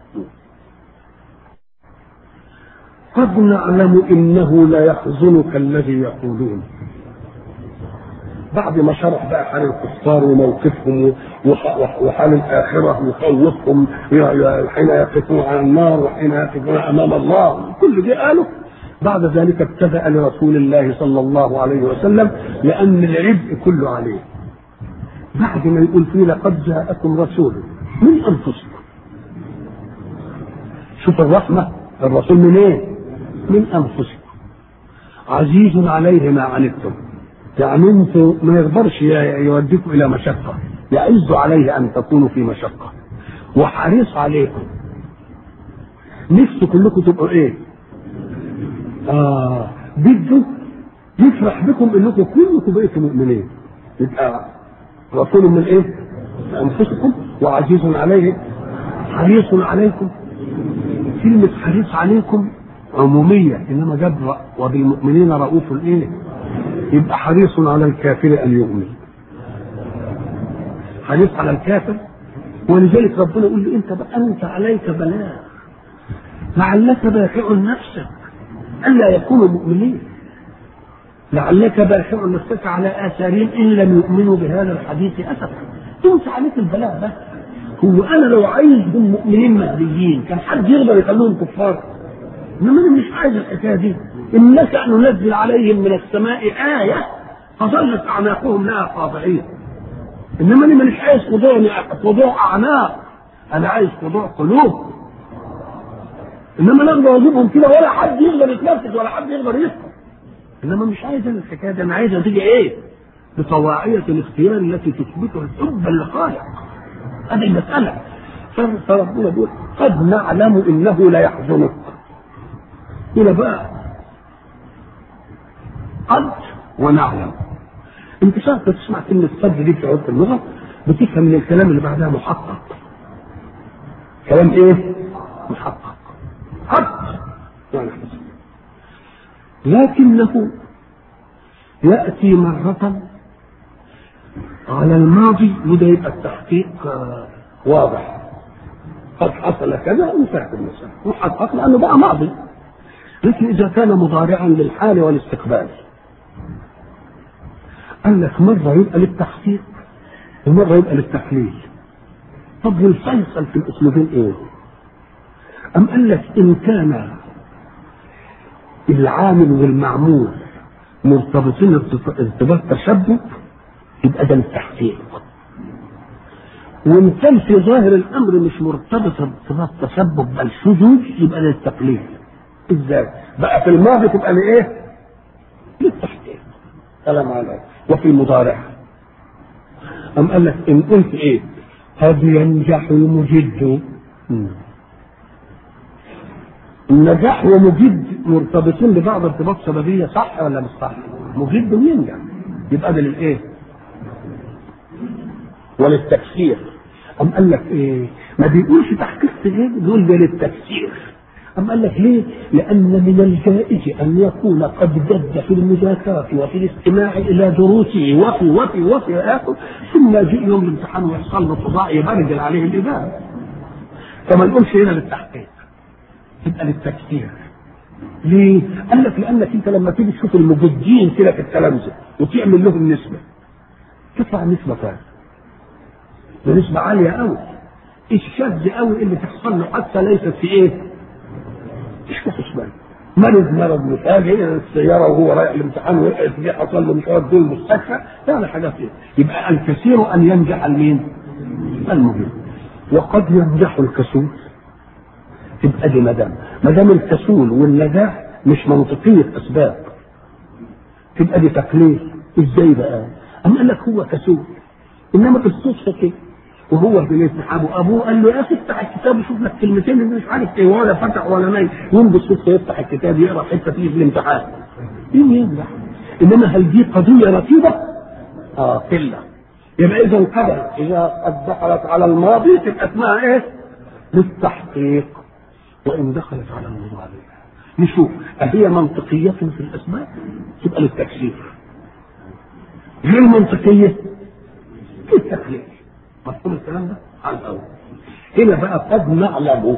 قد نعلم إنه لا يحزنك الذي يقولون بعد ما شرح بقى حال الكفار وموقفهم وحال الآخرة وخوفهم حين يقفون على النار وحين يقفون أمام الله كل دي قالوا بعد ذلك ابتدأ لرسول الله صلى الله عليه وسلم لأن العبء كله عليه بعد ما يقول فيه لقد جاءكم رسول من أنفسكم شوف الرحمة الرسول من ايه؟ من أنفسكم عزيز عليه ما عنتم يعني انتوا ما يقدرش يوديكم الى مشقه يعز عليه ان تكونوا في مشقه وحريص عليكم نفسه كلكم تبقوا ايه؟ اه بده يفرح بكم انكم كلكم بقيتوا مؤمنين يبقى رسول من ايه؟ انفسكم وعزيز عليه حريص عليكم كلمة حريص عليكم عمومية انما جاب وبالمؤمنين رؤوف ايه؟ يبقى حريص على الكافر ان يؤمن حريص على الكافر ولذلك ربنا يقول له انت بقى انت عليك بلاغ لعلك باخع نفسك الا يكونوا مؤمنين لعلك باخع نفسك على اثارهم ان لم يؤمنوا بهذا الحديث اسفا انت عليك البلاغ بس هو انا لو عايزهم مؤمنين مهديين كان حد يقدر يخليهم كفار انما انا مش عايز الحكايه دي إن نشأ ننزل عليهم من السماء آية فظلت أعناقهم لها خاضعين إنما أنا مش عايز خضوع خضوع أعناق أنا عايز خضوع قلوب إنما نقدر أجيبهم كده ولا حد يقدر يتنفس ولا حد يقدر يسكت إنما مش عايز أنا الحكاية دي أنا عايزها تيجي إيه؟ بطواعية الاختيار التي تثبت الحب للخالق هذه المسألة فربنا بيقول قد نعلم إنه لا يحزنك هنا بقى قد ونعلم انت ساعة تسمع كلمة قد دي في عرف اللغة بتفهم من الكلام اللي بعدها محقق كلام ايه؟ محقق قد يعني لكنه يأتي مرة على الماضي وده يبقى التحقيق واضح قد حصل كذا وانتهت المسألة محقق لأنه بقى ماضي لكن إذا كان مضارعا للحال والاستقبال قال لك مرة يبقى للتحقيق ومرة يبقى للتحليل طب والفيصل في الأسلوبين إيه؟ أم قال لك إن كان العامل والمعمول مرتبطين ارتباط تشبك يبقى ده للتحقيق وإن كان في ظاهر الأمر مش مرتبط ارتباط تشبك بل شذوذ يبقى للتقليل ازاي؟ بقى في الماضي تبقى لايه؟ للتحقيق كلام عليك وفي المضارع أم قال لك إن قلت إيه؟ قد ينجح المجد النجاح ومجد مرتبطين ببعض ارتباط سببيه صح ولا مش صح؟ مجد ينجح يبقى ده للايه؟ وللتكسير أم قال لك ايه؟ ما بيقولش تحقيق غير بيقول ده للتكسير أم قال لك ليه؟ لأن من الجائز أن يكون قد جد في المذاكرة وفي الاستماع إلى دروسه وفي وفي وفي ياخذ ثم يجي يوم الامتحان ويحصل له صداع يبرجل عليه الإمام فما نقولش هنا للتحقيق تبقى للتكسير ليه؟ قال لك لأنك أنت لما تيجي تشوف المجدين كده في التلامذة وتعمل لهم نسبة تطلع نسبة كام؟ ده نسبة عالية قوي الشاذ قوي اللي تحصل له حتى ليست في ايه؟ مش واخد بالك مرض مرض مفاجئ السياره وهو رايح الامتحان وقعت فيه حصل له مش عارف دول المستشفى يعني حاجات ايه يبقى الكثير ان ينجح المين؟ المهم وقد ينجح الكسول تبقى دي مدام ما دام الكسول والنجاح مش منطقيه اسباب تبقى دي تقليل ازاي بقى؟ أم قال لك هو كسول انما بالصدفه كده وهو في الامتحان وابوه قال له يا اخي افتح الكتاب وشوف لك كلمتين اللي مش عارف ايه ولا فتح ولا نايم يوم بالصدفه يفتح الكتاب يقرا حته فيه في الامتحان مين ينجح انما هل دي قضيه رتيبه؟ اه قله يبقى اذا قدر اذا قد دخلت على الماضي تبقى اسمها ايه؟ للتحقيق وان دخلت على المضارع نشوف أهي منطقية في الأسماء تبقى للتكسير غير منطقية في التكليف مفهوم الكلام ده؟ على الأول هنا بقى قد نعلم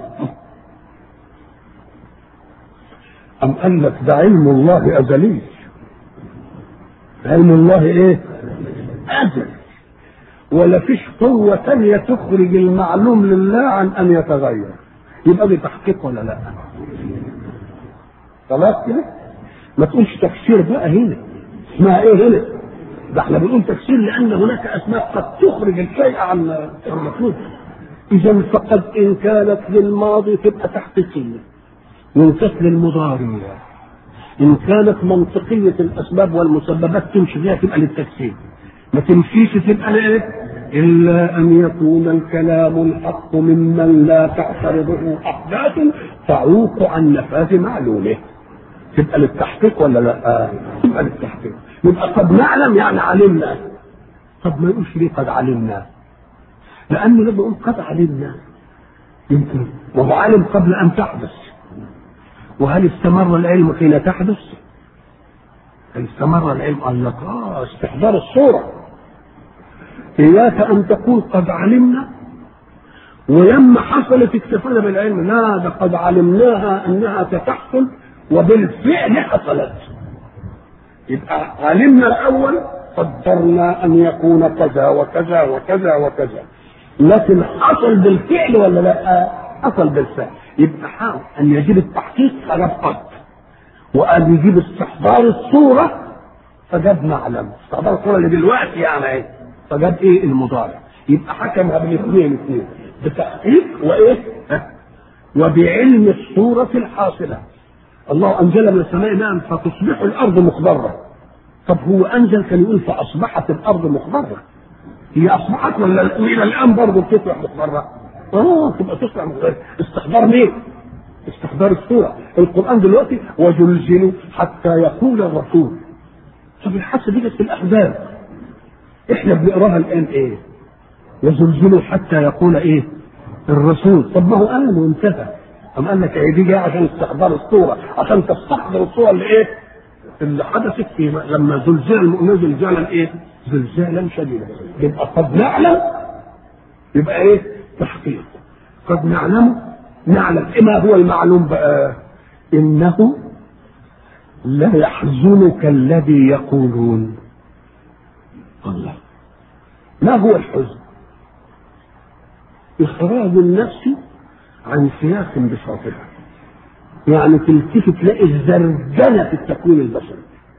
أم قال لك ده علم الله أزلي علم الله إيه؟ أزل ولا فيش قوة تانية تخرج المعلوم لله عن أن يتغير يبقى دي تحقيق ولا لا؟ خلاص كده؟ ما تقولش تفسير بقى هنا اسمها ايه هنا؟ ده احنا بنقول تفسير لان هناك اسماء قد تخرج الشيء عن المطلوب اذا فقد ان كانت للماضي تبقى تحقيقيه وان كانت للمضارع ان كانت منطقيه الاسباب والمسببات تمشي فيها تبقى للتفسير ما تمشيش تبقى لايه؟ الا ان يكون الكلام الحق ممن لا تعترضه احداث تعوق عن نفاذ معلومه تبقى للتحقيق ولا لا؟ تبقى للتحقيق يبقى قد نعلم يعني علمنا طب ما يقولش ليه قد علمنا لأنه لما يقول قد علمنا يمكن وهو علم قبل أن تحدث وهل استمر العلم حين تحدث؟ هل استمر العلم؟ قال لك آه استحضار الصورة إياك أن تقول قد علمنا ولما حصلت اكتفينا بالعلم لا ده قد علمناها أنها ستحصل وبالفعل حصلت يبقى علمنا الاول قدرنا ان يكون كذا وكذا وكذا وكذا لكن حصل بالفعل ولا لا حصل بالفعل يبقى حاول ان يجيب التحقيق فجاب قد وان يجيب استحضار الصوره فجاب معلم استحضار الصوره اللي دلوقتي يعني ايه فجاب ايه المضارع يبقى حكمها بالاثنين اثنين بتحقيق وايه وبعلم الصوره الحاصله الله انزل من السماء ماء فتصبح الارض مخضره طب هو انزل كان يقول فاصبحت الارض مخضره هي اصبحت ولا الى الان برضه بتصبح مخضره اه تبقى تصبح مخضره استحضار مين؟ استحضار الصوره القران دلوقتي وزلزلوا حتى يقول الرسول طب الحادثه دي في الاحزاب احنا بنقراها الان ايه؟ وزلزلوا حتى يقول ايه؟ الرسول طب ما هو قال وانتهى أم قال لك دي جايه عشان استحضار الصورة عشان تستحضر الصورة اللي إيه؟ اللي حدثت في لما زلزال المؤمنين زلزالا إيه؟ زلزالا شديدا يبقى قد نعلم يبقى إيه؟ تحقيق قد نعلم نعلم إيه ما هو المعلوم بقى؟ إنه لا يحزنك الذي يقولون الله ما هو الحزن؟ إخراج النفس عن سياق بصوتها يعني تلتفت تلاقي الزرجنه في التكوين البشري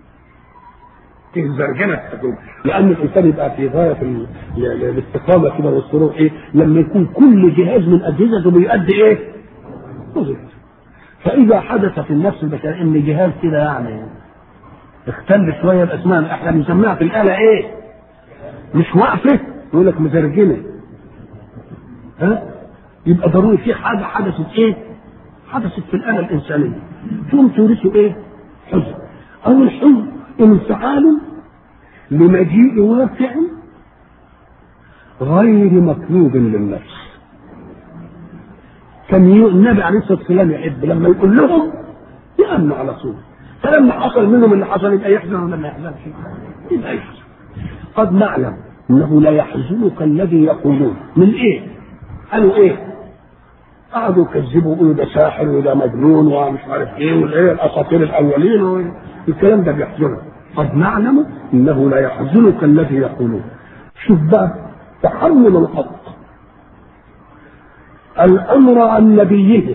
الزرجنه في التكوين لان الانسان يبقى في غايه ال- ال- الاستقامه كده والسرور ايه لما يكون كل جهاز من اجهزته بيؤدي ايه؟ وظيفته فاذا حدث في النفس البشريه ان جهاز كده يعني اختل شويه باسماء احنا بنسميها في الاله ايه؟ مش واقفه يقول لك مزرجنه ها؟ يبقى ضروري في حاجه حدثت ايه؟ حدثت في الآلة الإنسانية ثم تورثوا إيه؟ حزن أو الحزن انفعال لمجيء واقع غير مطلوب للنفس كان النبي عليه الصلاه والسلام يحب لما يقول لهم يأمنوا على طول فلما حصل منهم اللي حصل يبقى يحزن ولا ما يحزنش يبقى يحزن قد نعلم انه لا يحزنك الذي يقولون من ايه؟ قالوا ايه؟ قعدوا يكذبوا ويقولوا ده ساحر وده مجنون ومش عارف ايه والايه الاساطير الاولين الكلام ده بيحزنك قد نعلم انه لا يحزنك الذي يقولون شوف بقى تحمل الحق الامر عن نبيه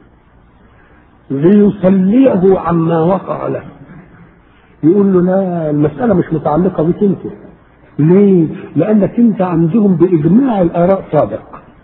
ليصليه عما وقع له يقول له لا المساله مش متعلقه بك انت ليه؟ لانك انت عندهم باجماع الاراء صادق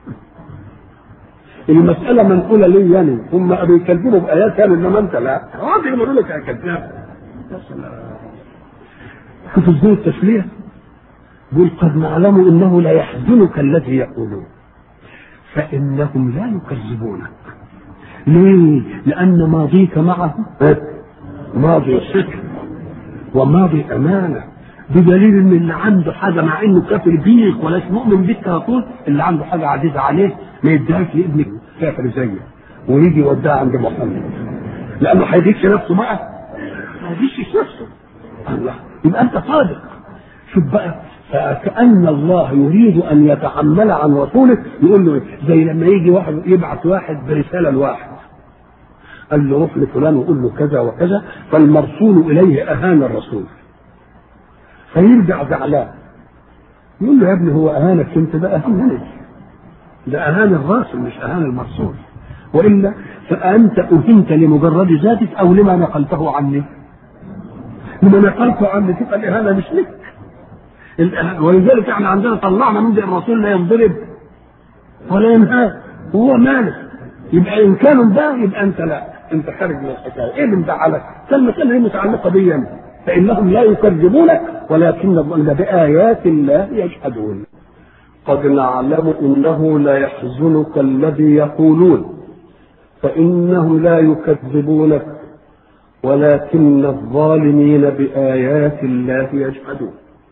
المساله منقوله ليه يعني هم بيكذبوا بايات يعني انما انت لا واضح يقولوا لك يا كذاب يا سلام شوف ازاي التسليه يقول قد نعلم انه لا يحزنك الذي يقولون فانهم لا يكذبونك ليه؟ لان ماضيك معه ماضي صدق وماضي امانه بدليل ان اللي عنده حاجه مع انه كافر بيك ولا مؤمن بك على طول اللي عنده حاجه عزيزه عليه ما يديهاش لابنك كافر زيك ويجي يوديها عند محمد لانه هيديكش نفسه معه ما يديكش نفسه الله يبقى انت صادق شوف بقى فكأن الله يريد أن يتحمل عن رسوله يقول له زي لما يجي واحد يبعث واحد برسالة لواحد قال له روح لفلان وقول له كذا وكذا فالمرسول إليه أهان الرسول فيرجع زعلان يقول له يا ابني هو أهانك أنت ده أهانني ده أهان الراسل مش أهان المرسول وإلا فأنت أهنت لمجرد ذاتك أو لما نقلته عني لما نقلته عني تبقى الإهانة مش لك ولذلك احنا عندنا طلعنا من الرسول لا ينضرب ولا ينهى هو مالك يبقى ان كانوا ده يبقى انت لا انت خارج من الحكايه ايه اللي مزعلك؟ فالمساله هي متعلقه بيا فانهم لا يكذبونك ولكن بايات الله يجحدون قد نعلم انه لا يحزنك الذي يقولون فانه لا يكذبونك ولكن الظالمين بايات الله يجحدون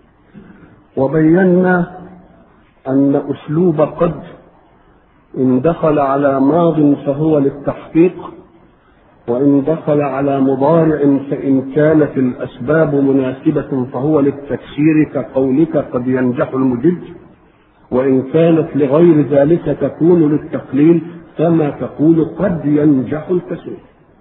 وبينا أن أسلوب قد إن دخل على ماض فهو للتحقيق وإن دخل على مضارع فإن كانت الأسباب مناسبة فهو للتفسير كقولك قد ينجح المجد وإن كانت لغير ذلك تكون للتقليل كما تقول قد ينجح الكثير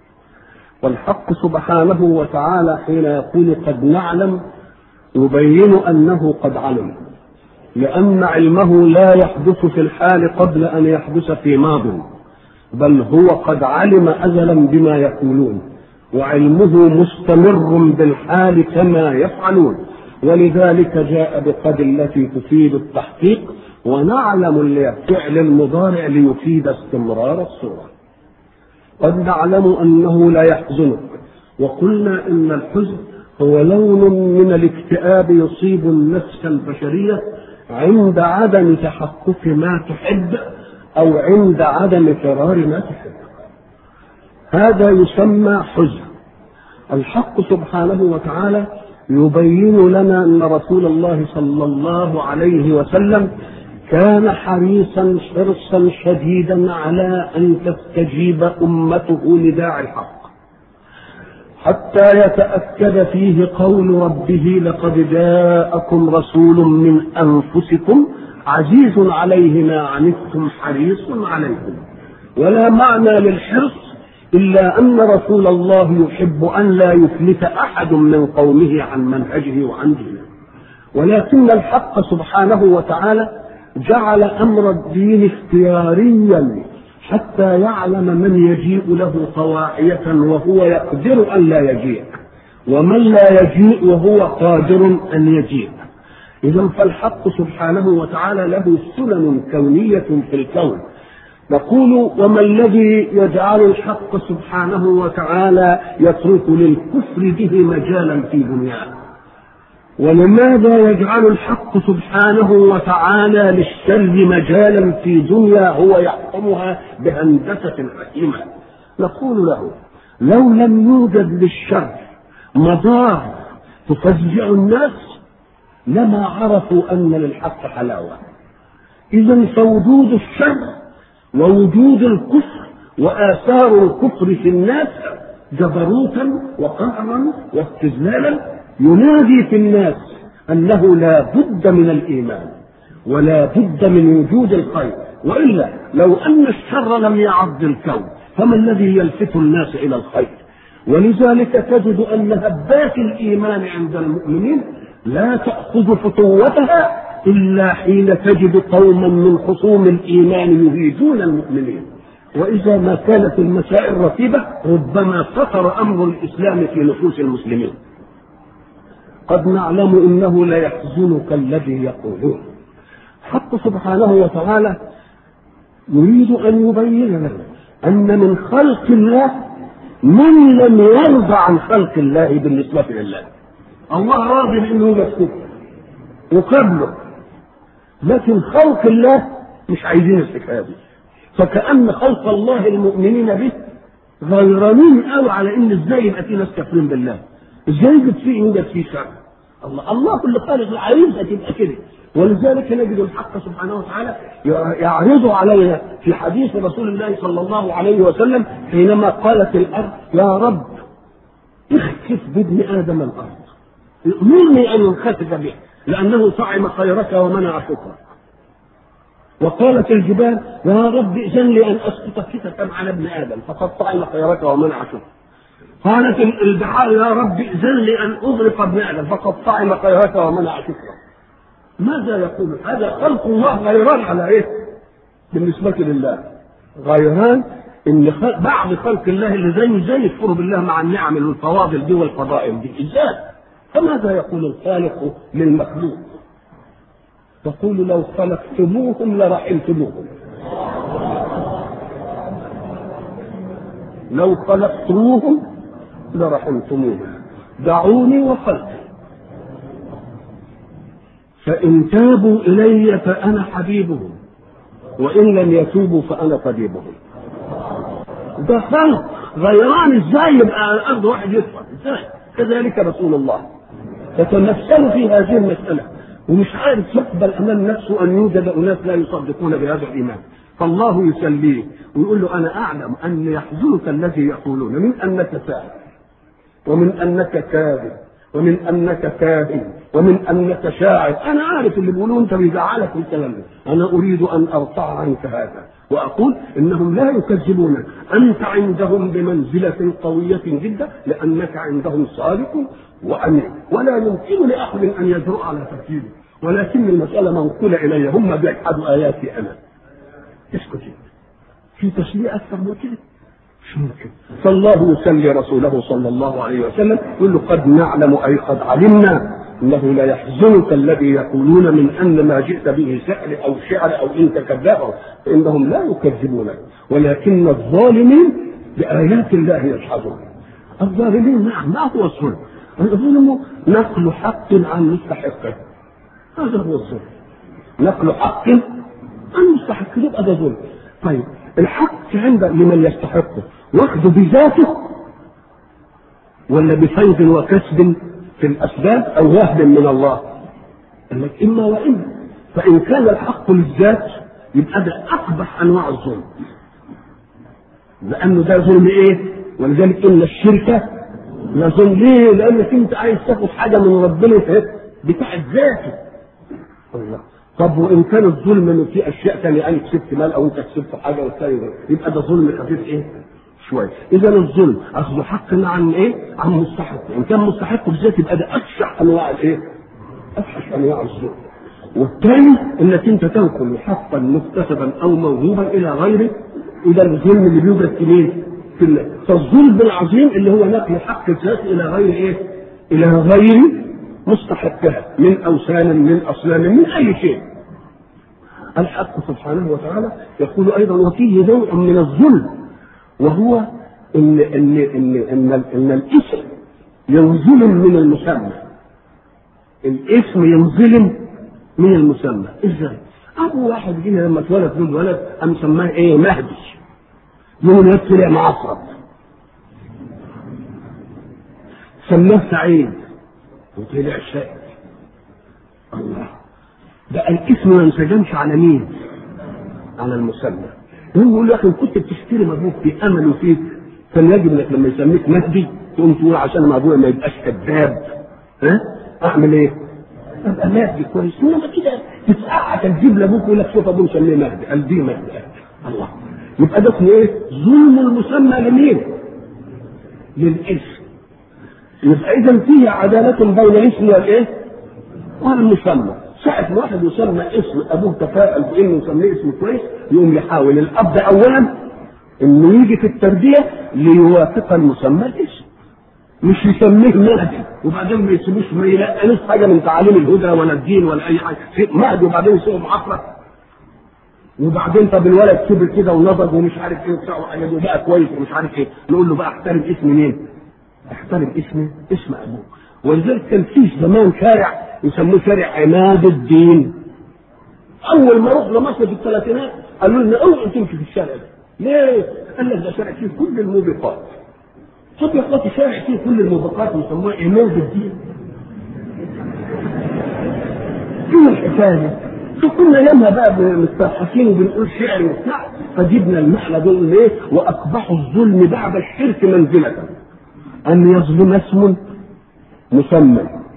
والحق سبحانه وتعالى حين يقول قد نعلم يبين انه قد علم لان علمه لا يحدث في الحال قبل ان يحدث في ماض بل هو قد علم ازلا بما يقولون وعلمه مستمر بالحال كما يفعلون ولذلك جاء بقد التي تفيد التحقيق ونعلم الفعل المضارع ليفيد استمرار الصوره قد نعلم انه لا يحزنك وقلنا ان الحزن هو لون من الاكتئاب يصيب النفس البشرية عند عدم تحقق ما تحب أو عند عدم فرار ما تحب هذا يسمى حزن الحق سبحانه وتعالى يبين لنا أن رسول الله صلى الله عليه وسلم كان حريصا حرصا شديدا على أن تستجيب أمته لداعي الحق حتى يتأكد فيه قول ربه لقد جاءكم رسول من أنفسكم عزيز عليه ما عنتم حريص عليكم ولا معنى للحرص إلا أن رسول الله يحب أن لا يفلت أحد من قومه عن منهجه وعن دينه ولكن الحق سبحانه وتعالى جعل أمر الدين اختياريا حتى يعلم من يجيء له طواعية وهو يقدر أن لا يجيء ومن لا يجيء وهو قادر أن يجيء إذا فالحق سبحانه وتعالى له سنن كونية في الكون نقول وما الذي يجعل الحق سبحانه وتعالى يترك للكفر به مجالا في دنياه ولماذا يجعل الحق سبحانه وتعالى للشر مجالا في دنيا هو يحكمها بهندسة حكيمة نقول له لو لم يوجد للشر مضار تفزع الناس لما عرفوا ان للحق حلاوه اذا فوجود الشر ووجود الكفر واثار الكفر في الناس جبروتا وقهرا واستذلالا ينادي في الناس انه لا بد من الايمان ولا بد من وجود الخير والا لو ان الشر لم يعض الكون فما الذي يلفت الناس الى الخير ولذلك تجد ان هبات الايمان عند المؤمنين لا تاخذ فتوتها الا حين تجد قوما من خصوم الايمان يهيجون المؤمنين واذا ما كانت المسائل رتيبه ربما سطر امر الاسلام في نفوس المسلمين قد نعلم انه ليحزنك الذي يقولون حق سبحانه وتعالى يريد ان يبين لنا ان من خلق الله من لم يرضى عن خلق الله بالنسبه لله الله راضي بانه يوجد وقبله لكن خلق الله مش عايزين الحكايه دي فكأن خلق الله المؤمنين به غيرانين قوي على ان ازاي يبقى في ناس كافرين بالله ازاي يوجد فيه يوجد فيه شر الله الله اللي خالق عايزها تبقى كده ولذلك نجد الحق سبحانه وتعالى يعرض علينا في حديث رسول الله صلى الله عليه وسلم حينما قالت الارض يا رب اخسف بابن ادم الارض امرني ان انخسف به لانه طعم خيرك ومنع شكرك وقالت الجبال يا رب ائذن لي ان اسقط كسفا على ابن ادم فقد طعم خيرك ومنع شكرك قالت البحار يا رب ائذن لي ان اغرق ابن ادم فقد طعم خيرك ومنع شكرك ماذا يقول هذا خلق الله غيران على ايه بالنسبة لله غيران ان بعض خلق الله اللي زيه زي يكفروا بالله مع النعم والفواضل دي والفضائل دي ازاي فماذا يقول الخالق للمخلوق تقول لو خلقتموهم لرحمتموهم لو خلقتموهم لرحمتموهم دعوني وخلقي فإن تابوا إلي فأنا حبيبهم وإن لم يتوبوا فأنا طبيبهم ده خلق غيران ازاي يبقى على الارض واحد يكفر ازاي كذلك رسول الله يتمثل في هذه المسألة ومش عارف يقبل أمام نفسه أن يوجد أناس لا يصدقون بهذا الإيمان فالله يسليه ويقول له أنا أعلم أن يحزنك الذي يقولون من أنك سائل ومن أنك كاذب ومن انك كاهن ومن انك شاعر انا عارف اللي بيقولوه انت بيزعلك الكلام ده انا اريد ان ارفع عنك هذا واقول انهم لا يكذبونك انت عندهم بمنزله قويه جدا لانك عندهم صادق وامين ولا يمكن لاحد ان يجرؤ على تكذيبه ولكن المساله منقوله الي هم بيجحدوا اياتي انا اسكت في تشريع اكثر من كده مش ممكن فالله يسلي رسوله صلى الله عليه وسلم يقول له قد نعلم اي قد علمنا انه لا يحزنك الذي يقولون من ان ما جئت به سحر او شعر او انت كذاب فانهم لا يكذبونك ولكن الظالمين بايات الله يجحدون الظالمين نعم ما هو الظلم الظلم نقل حق عن مستحقه هذا هو الظلم نقل حق عن مستحقه يبقى ده ظلم طيب الحق عند لمن يستحقه واخده بذاته ولا بفيض وكسب في الاسباب او وهب من الله قال لك اما واما فان كان الحق للذات يبقى ده اقبح انواع الظلم لانه ده ظلم ايه ولذلك ان الشرك لظلم ليه لانك انت عايز تاخد حاجه من ربنا بتاعت ذاته الله طب وان كان الظلم انه في اشياء ثانيه انا كسبت مال او انت كسبت حاجه والثاني يبقى ده ظلم خفيف ايه؟ شويه اذا الظلم اخذ حق عن ايه؟ عن مستحق ان كان مستحق بالذات يبقى ده افشح انواع الايه؟ افشح انواع الظلم والثاني انك انت تنقل حقا مكتسبا او موهوبا الى غيره الى الظلم اللي بيوجد في مين؟ في الله فالظلم العظيم اللي هو نقل حق الذات الى غير ايه؟ الى غير مستحقها من اوثان من اصنام من اي شيء الحق سبحانه وتعالى يقول ايضا وفيه نوع من الظلم وهو ان ان ان ان, إن الاسم ينظلم من المسمى الاسم ينظلم من المسمى ازاي؟ ابو واحد جه لما اتولد له ولد قام سماه ايه؟ مهدي يوم الواد طلع معصرب سماه سعيد وطلع شقي الله ده الاسم ما انسجمش على مين؟ على المسمى هو يقول لك ان كنت بتشتري ابوك بامل فيك كان يجب انك لما يسميك مهدي تقوم تقول عشان ابويا ما يبقاش كذاب ها اعمل ايه؟ ابقى مهدي كويس انما كده تسقع تجيب لابوك يقول لك شوف ابوه مسميه مهدي قال دي مهدي الله يبقى ده اسمه ايه؟ ظلم المسمى لمين؟ للاسم يبقى اذا فيه عداله بين الاسم والايه؟ والمسمى ساعة ما واحد يسمى اسم ابوه تفاءل بانه يسميه اسم كويس يقوم يحاول الاب ده اولا انه يجي في التربيه ليوافق المسمى الاسم مش يسميه مهدي وبعدين ما يسموش ما يلاقيش حاجه من تعاليم الهدى ولا الدين ولا اي حاجه مهدي وبعدين يسموه معفرة وبعدين طب الولد كبر كده ونضج ومش عارف ايه وبتاع وحاجات وبقى كويس ومش عارف ايه نقول له بقى احترم اسم مين؟ احترم اسم اسم ابوك ولذلك كان فيه زمان شارع يسموه شارع عماد الدين اول ما رحنا مصر في الثلاثينات قالوا لنا اوعوا تمشي في الشارع ده ليه؟ قال لك ده شارع فيه كل الموبقات طب يا اخواتي شارع فيه كل الموبقات يسموه عماد الدين ايه الحكايه؟ فكنا ياما بقى مستضحكين وبنقول شعر وبتاع فجبنا المحلى دول ليه؟ واقبح الظلم بعد الشرك منزله ان يظلم اسم مسمى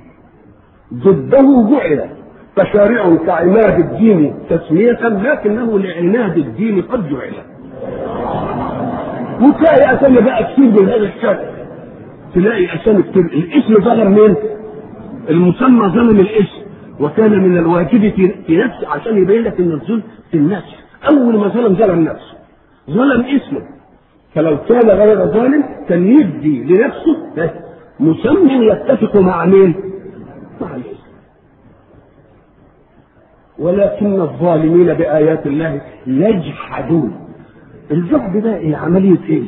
ضده جعل فشارع كعماد الدين تسمية لكنه لعناد الدين قد جعل وتلاقي اسامي بقى كتير من هذا الشكل تلاقي اسامي كتير الاسم ظلم مين؟ المسمى ظلم الاسم وكان من الواجب في في نفسه عشان يبين لك ان الظلم في النفس اول ما ظلم ظلم نفسه ظلم اسمه فلو كان غير ظالم كان يدي لنفسه مسمى يتفق مع مين؟ مع الاسم ولكن الظالمين بآيات الله يجحدون الجحد ده إيه عملية إيه؟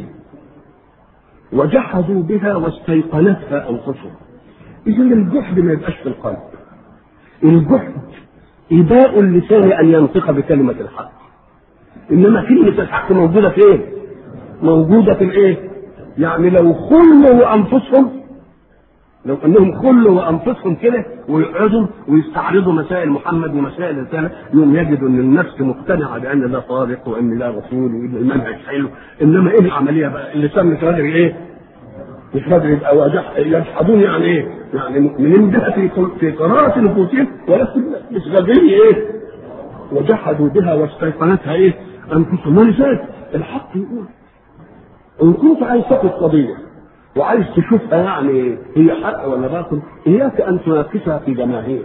وجحدوا بها واستيقنتها أنفسهم إذا الجحد ما يبقاش في القلب الجحد إباء اللسان أن ينطق بكلمة الحق إنما كلمة الحق موجودة فين؟ موجودة في الإيه؟ يعني لو خلوا أنفسهم لو انهم خلوا انفسهم كده ويقعدوا ويستعرضوا مسائل محمد ومسائل الرساله يوم يجدوا ان النفس مقتنعه بان ده صادق وان ده رسول وان المنهج حلو انما ايه العمليه بقى اللسان مش قادر ايه؟ مش قادر يبقى وجح يجحدون يعني ايه؟ يعني من ده في في قرارة نفوسهم ولكن مش قادرين ايه؟ وجحدوا بها واستيقنتها ايه؟ انفسهم ولذلك الحق يقول ان كنت عايز تاخد قضيه وعايز تشوفها يعني هي حق ولا باطل اياك ان تناقشها في جماهير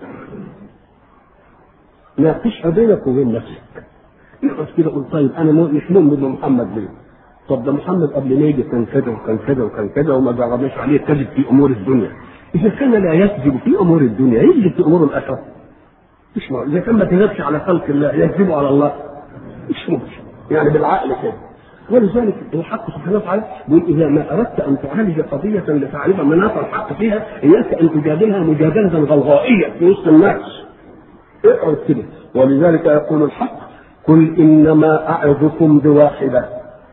ناقشها بينك وبين نفسك اقعد كده قول طيب انا مش مؤمن بمحمد ليه؟ طب ده محمد قبل ما يجي كان كذا وكان كذا وكان كذا وما جربناش عليه كذب في امور الدنيا اذا كان لا يكذب في امور الدنيا يكذب في امور الاخره مش مهم اذا كان ما كذبش على خلق الله يكذب على الله مش ممكن يعني بالعقل كده ولذلك الحق سبحانه وتعالى يقول اذا ما اردت ان تعالج قضيه لتعرف مناط الحق فيها اياك ان تجادلها مجادله غوغائيه في وسط الناس اقعد كده ولذلك يقول الحق قل انما اعظكم بواحده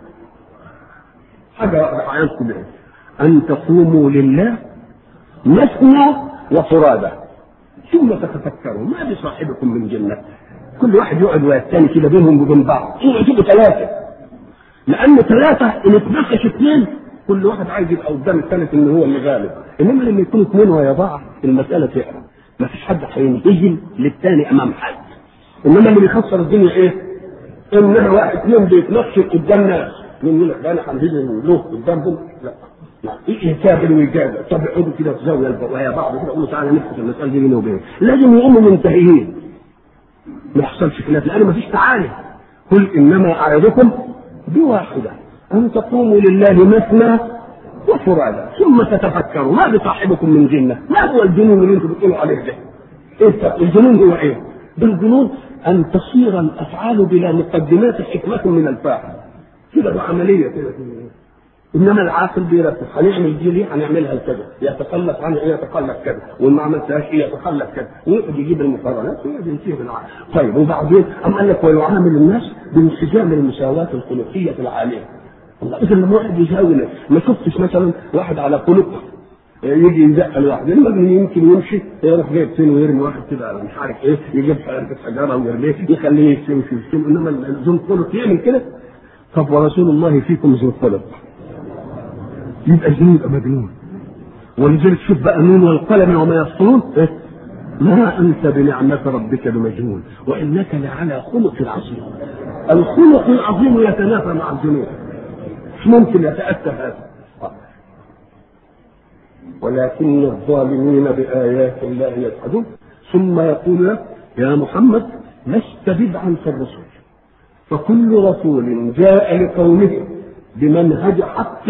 حاجه واحده عايزكم بها ان تقوموا لله مثنى وفرادى ثم تتفكروا ما بصاحبكم من جنه كل واحد يقعد والثاني كده بينهم وبين بعض اوعوا تبقوا ثلاثه لان ثلاثه ان اتناقش اثنين كل واحد عايز يبقى قدام الثالث ان هو اللي غالب انما لما يكونوا اثنين ويا بعض المساله تقرا ما فيش حد هينتجم للثاني امام حد انما اللي بيخسر الدنيا ايه؟ انها واحد اثنين بيتناقشوا قدام ناس مين يقول لك ده انا هنهزم له قدامهم لا لا ايه كابل ويجادل طب اقعدوا كده في زاويه ويا بعض كده قولوا تعالى نفحص المساله دي بيني وبينك لازم يقوموا منتهيين ما يحصلش خلاف لان ما فيش تعالي قل انما اعظكم بواحده ان تقوموا لله مثنى وفرادى ثم تتفكروا ما بصاحبكم من جنه ما هو الجنون اللي انتم بتقولوا عليه ده ايه الجنون هو ايه بالجنون ان تصير الافعال بلا مقدمات حكمه من الفاعل كده بعمليه كده انما العاقل بيرتب هنعمل دي ليه هنعملها لكذا يتخلف عنها ايه يتخلف كذا وان ما عملتهاش ايه يتخلف كذا ويقعد يجيب المقارنات ويقعد ينتهي بالعقل طيب وبعدين ام قال لك ويعامل الناس بانسجام المساواه الخلقيه العاليه الله اذا لما واحد يساوي ما شفتش مثلا واحد على خلق يجي يزقل واحد المجنون يمكن يمشي يروح جايب سن ويرمي واحد كده على مش عارف ايه يجيب حجره ويرميه يخليه يمشي يمشي يمشي انما ذو الخلق يعمل كده طب ورسول الله فيكم ذو الخلق يبقى الجنون يبقى مجنون ولذلك شوف بقى نون والقلم وما يسطرون إيه؟ ما انت بنعمه ربك بمجنون وانك لعلى خلق عظيم الخلق العظيم يتنافى مع الجنون مش ممكن يتاتى هذا ولكن الظالمين بآيات الله يجحدون ثم يقول له يا محمد لست بدعا في الرسل فكل رسول جاء لقومه بمنهج حق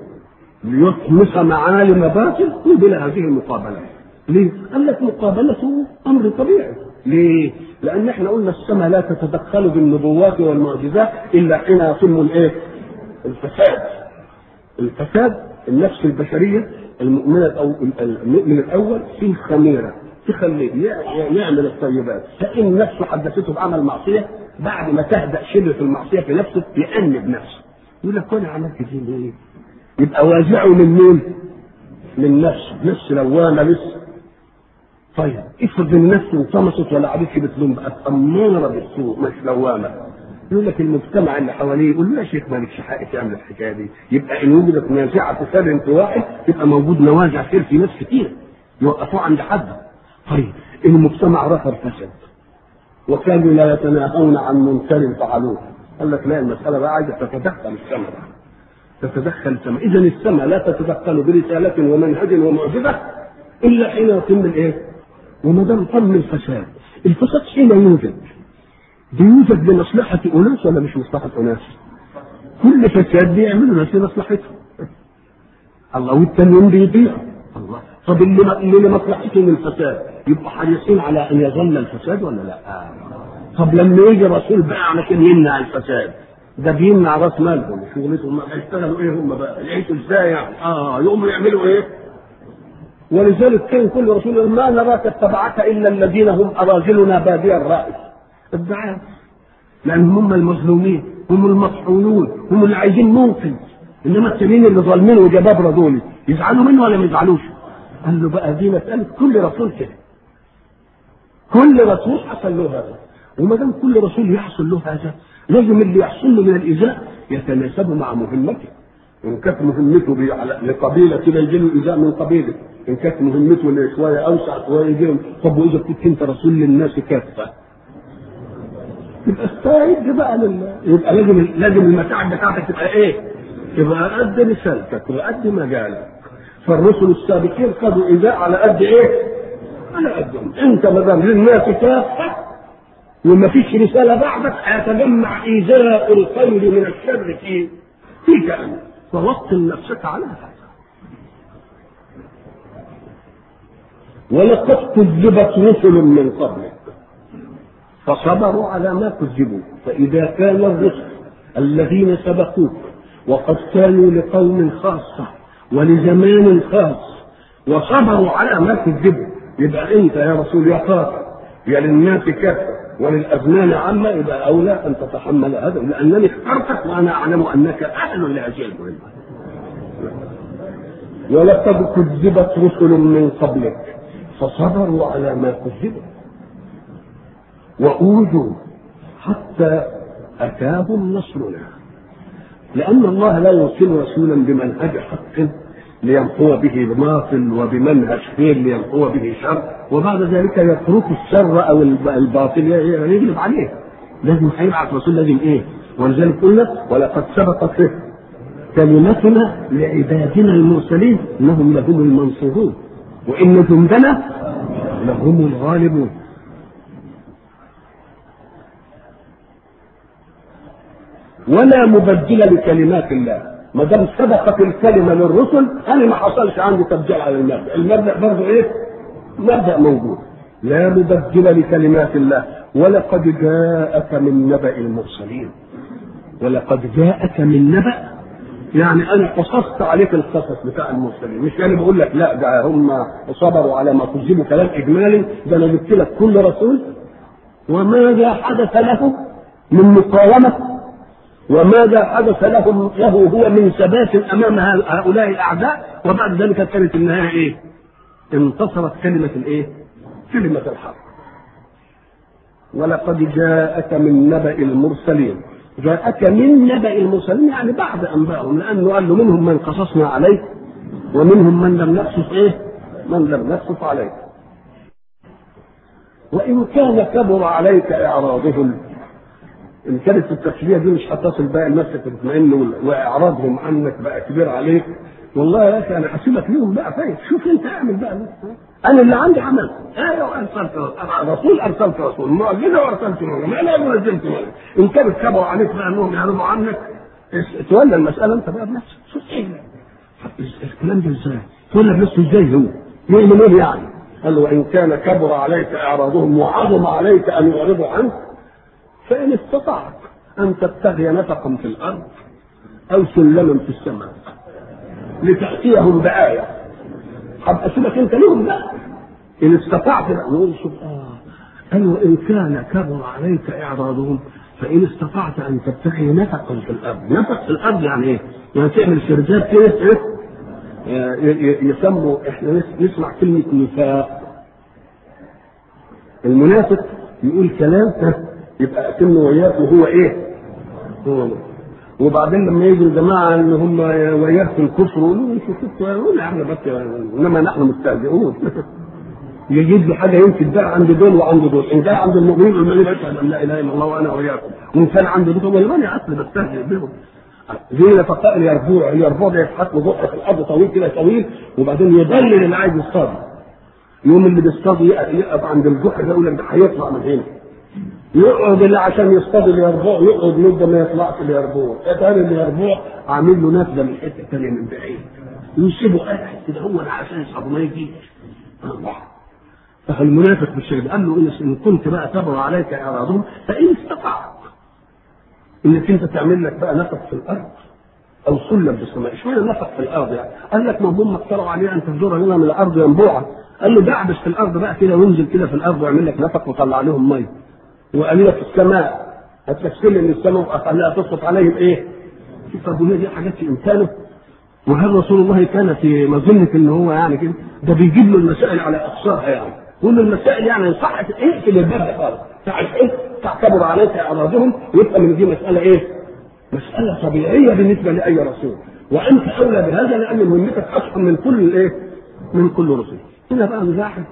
ليطمس معالم باطل قبل هذه المقابلة ليه؟ قال لك مقابلته أمر طبيعي ليه؟ لأن احنا قلنا السماء لا تتدخل بالنبوات والمعجزات إلا حين يتم الإيه؟ الفساد الفساد النفس البشرية المؤمنة أو المؤمن الأول فيه خميرة تخليه يعمل الطيبات فإن نفسه حدثته بعمل معصية بعد ما تهدأ شدة المعصية في نفسه يأنب نفسه يقول لك أنا عملت دي ليه؟ يبقى وازعه من مين؟ من نفسه نفس لوامة لسه طيب افرض ان نفسه انطمست ولا عادتش بتلوم بقت أمارة بالسوء مش لوامة يقول لك المجتمع اللي حواليه يقول له يا شيخ مالكش حق تعمل الحكايه دي يبقى ان وجدت نازعه فساد في واحد يبقى موجود نوازع خير في ناس كتير يوقفوه عند حد طيب المجتمع رفض فسد وكانوا لا يتناهون عن منكر فعلوه قال لك لا المساله بقى عايزه تتدخل السماء تتدخل السماء اذا السماء لا تتدخل برساله ومنهج ومعجزه الا حين يتم الايه؟ وما دام تم الفساد الفساد حين يوجد بيوجد لمصلحة أناس ولا مش مصلحة أناس؟ كل فساد بيعملوا ناس لمصلحتهم. الله والتانيين بيضيعوا. الله طب اللي اللي لمصلحتهم الفساد يبقوا حريصين على أن يظل الفساد ولا لا؟ آه. طب لما يجي رسول بقى علشان يمنع الفساد ده بيمنع راس مالهم شغلتهم هيشتغلوا ايه هم بقى؟ يعيشوا ازاي يعني؟ اه يقوموا يعملوا ايه؟ ولذلك كان كل رسول يقول ما نراك اتبعك الا الذين هم اراذلنا بادي الرأي الدعاء لان هم المظلومين هم المطحونون هم اللي عايزين منقذ انما التانيين اللي ظالمين وجبابره دول يزعلوا منه ولا ما يزعلوش؟ قال له بقى دي مساله كل رسول كده كل رسول حصل له هذا وما دام كل رسول يحصل له هذا لازم اللي يحصل له من الايذاء يتناسب مع مهمته ان كانت مهمته لقبيله كده يجي له ايذاء من قبيله ان كانت مهمته شويه اوسع شويه يجي طب واذا كنت انت رسول للناس كافه يبقى استعد بقى لله يبقى لازم لازم المتاع بتاعتك تبقى ايه؟ تبقى قد رسالتك وقد مجالك فالرسل السابقين خدوا ايذاء على قد ايه؟ على قدهم انت ما دام للناس كافه وما فيش رساله بعدك هيتجمع ايذاء الخير من الشر في فيك انت فوطن نفسك على هذا ولقد كذبت رسل من قبلك فصبروا على ما كذبوا فإذا كان الرسل الذين سبقوك وقد كانوا لقوم خاصة ولزمان خاص وصبروا على ما كذبوا يبقى أنت يا رسول يا خاطر يا للناس كافة وللأزمان عامة يبقى أولى أن تتحمل هذا لأنني اخترتك وأنا أعلم أنك أهل لهذه المهمة ولقد كذبت رسل من قبلك فصبروا على ما كذبوا وأوذوا حتى أتاهم نصرنا لأن الله لا يرسل رسولا بمنهج حق ليمحو به باطل وبمنهج خير ليمحو به شر وبعد ذلك يترك الشر أو الباطل يغلب عليه لازم هيبعث رسول لازم إيه ولذلك قلنا ولقد سبقت كلمتنا لعبادنا المرسلين انهم لهم المنصورون وان جندنا لهم الغالبون ولا مبدل لكلمات الله ما دام سبقت الكلمه للرسل انا ما حصلش عندي تبديل على المبدا المبدا برضه ايه مبدا موجود لا مبدل لكلمات الله ولقد جاءك من نبأ المرسلين ولقد جاءك من نبأ يعني انا قصصت عليك القصص بتاع المرسلين مش انا بقول لك لا ده هم صبروا على ما كذبوا كلام اجمالي ده انا جبت لك كل رسول وماذا حدث له من مقاومه وماذا حدث لهم له هو من ثبات امام هؤلاء الاعداء وبعد ذلك كانت النهايه ايه؟ انتصرت كلمه الايه؟ كلمه الحق. ولقد جاءك من نبأ المرسلين جاءك من نبأ المرسلين يعني بعد أنبائهم لأنه قال له منهم من قصصنا عليك ومنهم من لم نقصص إيه؟ من لم نقصص عليك. وإن كان كبر عليك إعراضهم إن كانت التشبيه دي مش هتصل بقى الناس تطمئن وإعراضهم عنك بقى كبير عليك والله يا أخي أنا هسيبك ليهم بقى فايت شوف أنت اعمل بقى أنا اللي عندي عمل آية وأرسلت رسول أرسلت رسول معجزة وأرسلت معجزة أنا ونزلت معجزة إن كانت كبر عليك بقى أنهم يعرضوا عنك تولى المسألة أنت بقى بنفسك شوف إيه الكلام ده إزاي؟ تولى بنفسه إزاي هو؟ يعمل إيه يعني؟ قال له وإن كان كبر عليك إعراضهم وعظم عليك أن يعرضوا عنك فإن استطعت أن تبتغي نفقا في الأرض أو سلما في السماء لتأتيهم بآية هبقى سيبك أنت لهم بقى إن استطعت بقى نقول شوف آه أيوة إن كان كبر عليك إعراضهم فإن استطعت أن تبتغي نفقا في الأرض نفق في الأرض يعني إيه؟ يعني تعمل شرجات كده إيه؟ يسموا إحنا نسمع كلمة نفاق المنافق يقول كلام يبقى اكنه وياك وهو ايه؟ هو وبعدين لما يجوا الجماعه ان هم وياك في الكفر يقولوا انتوا كنتوا يقولوا يا عم بس انما نحن مستهزئون يجيب لي حاجه يمكن ده عند دول وعند دول ان ده عند المؤمنين المؤمنين اشهد ان لا اله الا الله وانا وياكم وان كان عند دول والله انا اصل بستهزئ بهم زي نفقاء اليربوع اليربوع ده يتحط له بقى في الارض طويل كده طويل وبعدين يدلل اللي عايز يصطاد يوم اللي بيصطاد يقف عند الجحر ده يقول لك ده هيطلع من هنا يقعد اللي عشان يصطاد اليربوع يقعد مده ما يطلعش اليربوع اتاري اليربوع عامل له نفذه من حته ثانيه من بعيد يسيبه قاعد كده هو عشان يصعد ما يجي الله فالمنافق بالشيء قال له ان كنت بقى كبر عليك اعراضهم فان استطعت انك انت تعمل لك بقى نفق في الارض او سلم في السماء اشمعنى نفق في الارض يعني؟ قال لك ما هم اخترعوا عليه ان تفجر لنا من الارض ينبوعا قال له دعبس في الارض بقى كده وانزل كده في الارض واعمل لك نفق وطلع عليهم ميه وقال لك السماء هتفسر من السماء وخليها تسقط عليهم ايه؟ طب وهي دي حاجات في امكانه وهل رسول الله كان في مظنة ان هو يعني كده ده بيجيب له المسائل على اقصاها يعني يقول له المسائل يعني صح اقفل الباب ده خالص تعرف ايه؟ تعتبر عليك اعراضهم ويبقى من دي مساله ايه؟ مساله طبيعيه بالنسبه لاي رسول وانت اولى بهذا لان مهمتك اصلا من كل الايه؟ من كل رسول هنا بقى نلاحظ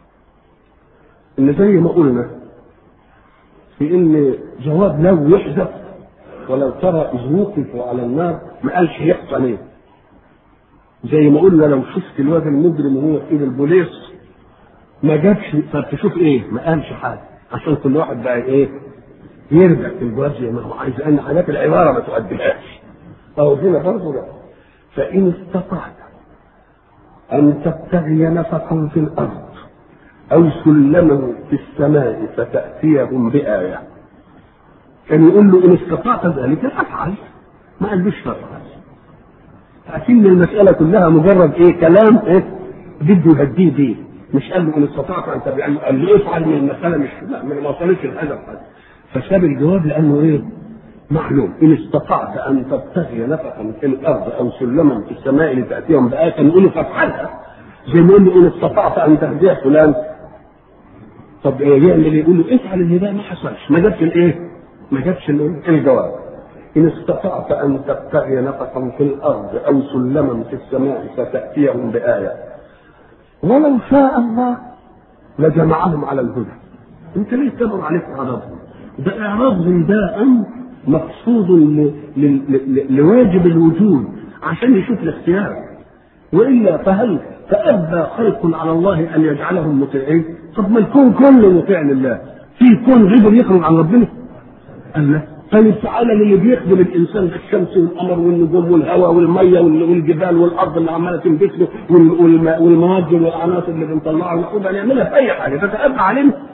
ان زي ما قلنا في ان جواب لو يحدث ولو ترى اذ وقفوا على النار ما قالش يحصل ايه زي ما قلنا لو شفت الواد المجرم وهو في ايد البوليس ما جابش طب تشوف ايه ما قالش حاجه عشان كل واحد بقى ايه يرجع في الجواب زي ما هو عايز لان حاجات العباره ما تؤديهاش او هنا برضه لا فان استطعت ان تبتغي نفقا في الارض او سلما في السماء فتاتيهم بايه كان يقول له ان استطعت ذلك فافعل ما قالوش فافعل لكن المساله كلها مجرد ايه كلام ايه بده يهديه بيه مش قال له ان استطعت ان تبع قال له افعل من المساله مش لا ما وصلتش الهدف فساب الجواب لانه ايه معلوم ان استطعت ان تبتغي نفقا في الارض او سلما في السماء لتاتيهم بايه كان يقول له فافعلها زي ما يقول له ان استطعت ان تهدي فلان طب ايه يعمل ايه؟ يقول له افعل اللي ده ما حصلش ما جابش الايه؟ ما جابش الجواب إن استطعت أن تبتغي نفقا في الأرض أو سلما في السماء فتأتيهم بآية ولو شاء الله لجمعهم على الهدى أنت ليه تمر عليك إعراضهم؟ ده إعراضهم ده أمر مقصود ل... ل... ل... لواجب الوجود عشان يشوف الاختيار والا فهل تأبى خلق على الله ان يجعلهم مطيعين؟ طب ما الكون كله مطيع لله، في كون غير يخرج عن ربنا؟ قال لا طيب تعالى للي بيخدم الانسان الشمس والقمر والنجوم والهواء والميه والجبال والارض اللي عماله تنبت له والمواد والعناصر اللي بنطلعها المفروض ان يعملها في اي حاجه تتأبى علينا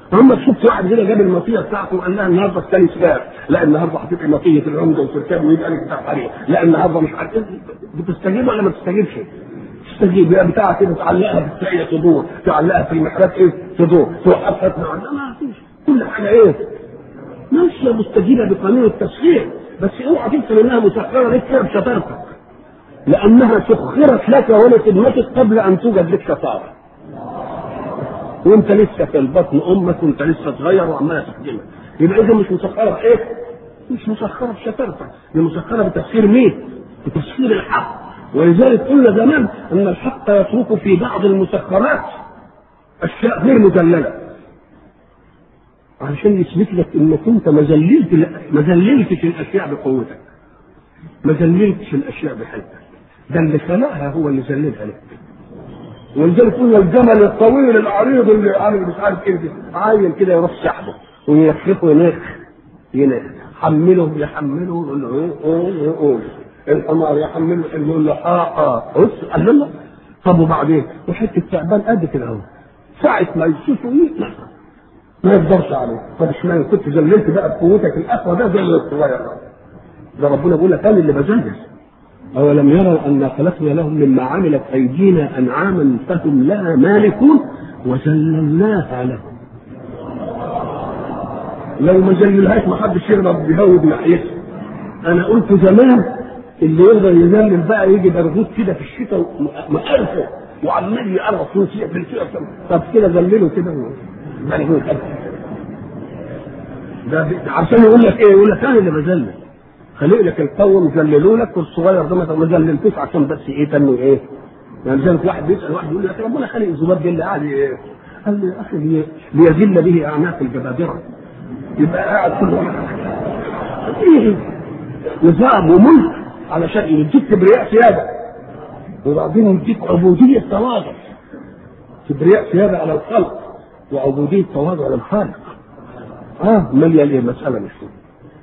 هم شفت واحد كده جاب المطيه بتاعته وقال لها النهارده الثاني سباق لا النهارده هتبقى مطيه العمده وتركب ويبقى لك بتاع حريق لا النهارده مش عارف بتستجيب ولا ما بتستجيبش؟ تستجيب يبقى بتاع كده تعلقها في الساقيه تدور تعلقها في المحراب ايه تدور توقفها لا ما فيش كل حاجه ايه ماشيه مستجيبه بقانون التسخير بس اوعى تفهم انها مسخره لك كده بشطارتك لانها سخرت لك ولخدمتك قبل ان توجد لك شطاره وانت لسه في البطن امك وانت لسه صغير وعماله تخدمك يبقى اذا مش مسخره بايه؟ مش مسخره بشطارتك دي مسخره بتسخير مين؟ بتسخير الحق ولذلك قلنا زمان ان الحق يترك في بعض المسخرات اشياء غير مدلله علشان يثبت لك انك انت ما ذللت ما ذللتش الاشياء بقوتك ما ذللتش الاشياء بحلمك ده اللي خلقها هو اللي ذللها لك ولذلك قلنا الجمل الطويل العريض اللي عامل مش عارف ايه ده عايل كده يروح سحبه ويخفه ينخ ينخ حمله يحمله يقول له ايه ايه يقول الحمار يحمله يقول له اه اه بص قال له طب وبعدين وحته تعبان قد كده اهو ساعة ما يشوفه ايه ما يقدرش عليه طب اشمعنى كنت ذللت بقى بقوتك الاقوى ده زي الصغير ده ربنا بيقول لك انا اللي بذلل أولم يروا أنا خلقنا لهم مما عملت أيدينا أنعاما فهم لها مالكون وذللناها لهم لو ما ذللهاش ما حدش يقدر يهود ناحيتها أنا قلت زمان اللي يقدر يذلل بقى يجي برغوث كده في الشتاء مقرفه وعمال يقرف ويسيع في الشتاء طب كده ذلله كده برغوث ده عشان يقول لك ايه يقول لك انا اللي بذلل خلق لك القوم ذللوا لك والصغير ده ما ذللتوش عشان بس ايه تنمو ايه؟ يعني زي واحد بيسال واحد يقول لك ربنا خلق الذباب ده اللي قاعد ايه؟ قال لي يا اخي ليذل به اعناق الجبابره يبقى قاعد كل واحد ايه؟ نظام وملك علشان يديك كبرياء سياده وبعدين يديك عبوديه تواضع كبرياء سياده على الخلق وعبوديه تواضع للخالق اه مليان ايه مساله مش كده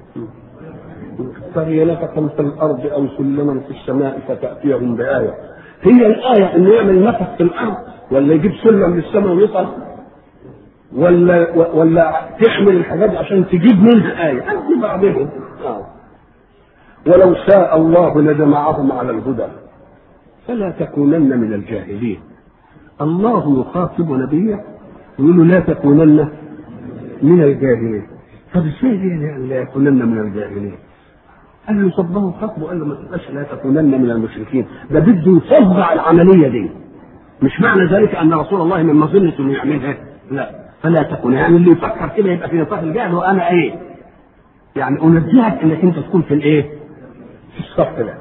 تري نفقا في الارض او سلما في السماء فتاتيهم بايه هي الايه انه يعمل نفق في الارض ولا يجيب سلم للسماء ويصعد ولا ولا تعمل الحاجات عشان تجيب منها ايه قد بعضهم آه. ولو شاء الله لجمعهم على الهدى فلا تكونن من الجاهلين الله يخاطب نبيه يقول له لا تكونن من الجاهلين طب ازاي يعني لا يكونن من الجاهلين قال له صبه خطبه قال له ما تبقاش لا تكونن من المشركين ده بده يفظع العمليه دي مش معنى ذلك ان رسول الله من مظنه انه يعملها لا فلا تكون يعني اللي يفكر كده يبقى في نطاق الجهل وانا ايه يعني انزهك انك انت تكون في الايه في الصف ده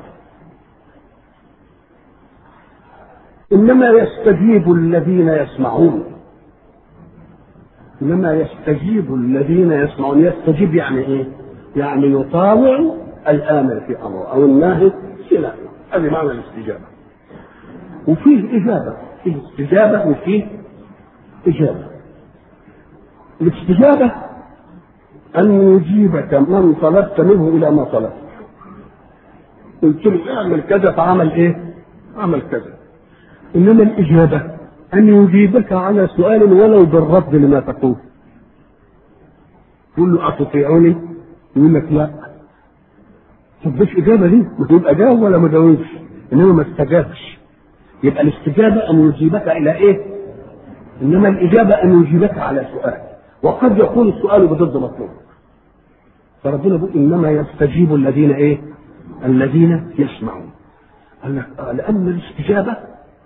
انما يستجيب الذين يسمعون انما يستجيب الذين يسمعون يستجيب يعني ايه يعني يطاوع الامر في امره او الناهي في نهيه هذه معنى الاستجابه وفيه اجابه فيه استجابه وفيه اجابه الاستجابه ان يجيبك من طلبت منه الى ما طلبت قلت له اعمل كذا فعمل ايه عمل كذا انما الاجابه ان يجيبك على سؤال ولو بالرد لما تقول تقول له اطيعوني يقول لك لا طب مش اجابه ليه؟ ما تبقى جاوب ولا ما جاوبش انما ما استجابش يبقى الاستجابه ان يجيبك الى ايه؟ انما الاجابه ان يجيبك على سؤال وقد يكون السؤال بضد مطلوب فربنا بيقول انما يستجيب الذين ايه؟ الذين يسمعون قال لك آه لان الاستجابه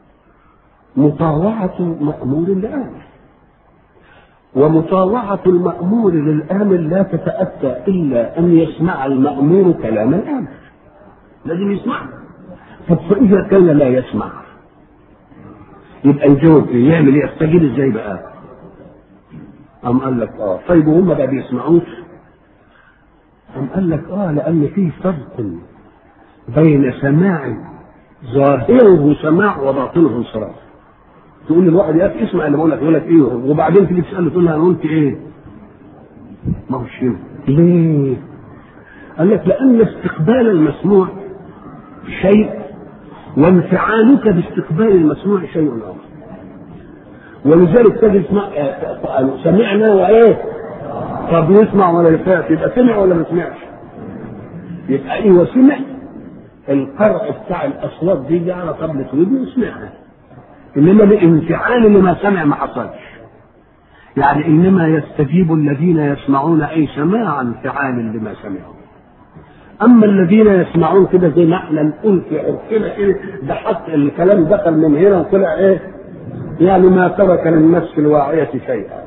مطاوعه مامور لامر ومطاوعة المأمور للآمر لا تتأتى إلا أن يسمع المأمور كلام الآمر لازم يسمع طب فإذا كان لا يسمع يبقى يجاوب إيه؟ يعمل إيه؟ يستجيب إزاي بقى؟ أم قال لك آه طيب وهم ما بيسمعوش أم قال لك آه لأن في فرق بين سماع ظاهره سماع وباطنه انصراف تقول للواحد يا اخي اسمع اللي بقول لك يقول لك ايه وبعدين تيجي تساله تقول له انا قلت ايه؟ ما هوش ليه؟ قال لك لان استقبال المسموع شيء وانفعالك باستقبال المسموع شيء اخر ولذلك تجد اسمع آه، سمعنا وايه طب يسمع ولا يفات يبقى سمع ولا ما سمعش يبقى ايوه سمع القرع بتاع الاصوات دي دي على طبلة ودنه وسمعها انما الانفعال لما سمع ما حصلش يعني انما يستجيب الذين يسمعون اي سماع انفعال لما سمعوا اما الذين يسمعون كده زي ما احنا نقول في عرفنا ايه ده حتى الكلام دخل من هنا وطلع ايه يعني ما ترك للنفس الواعية شيئا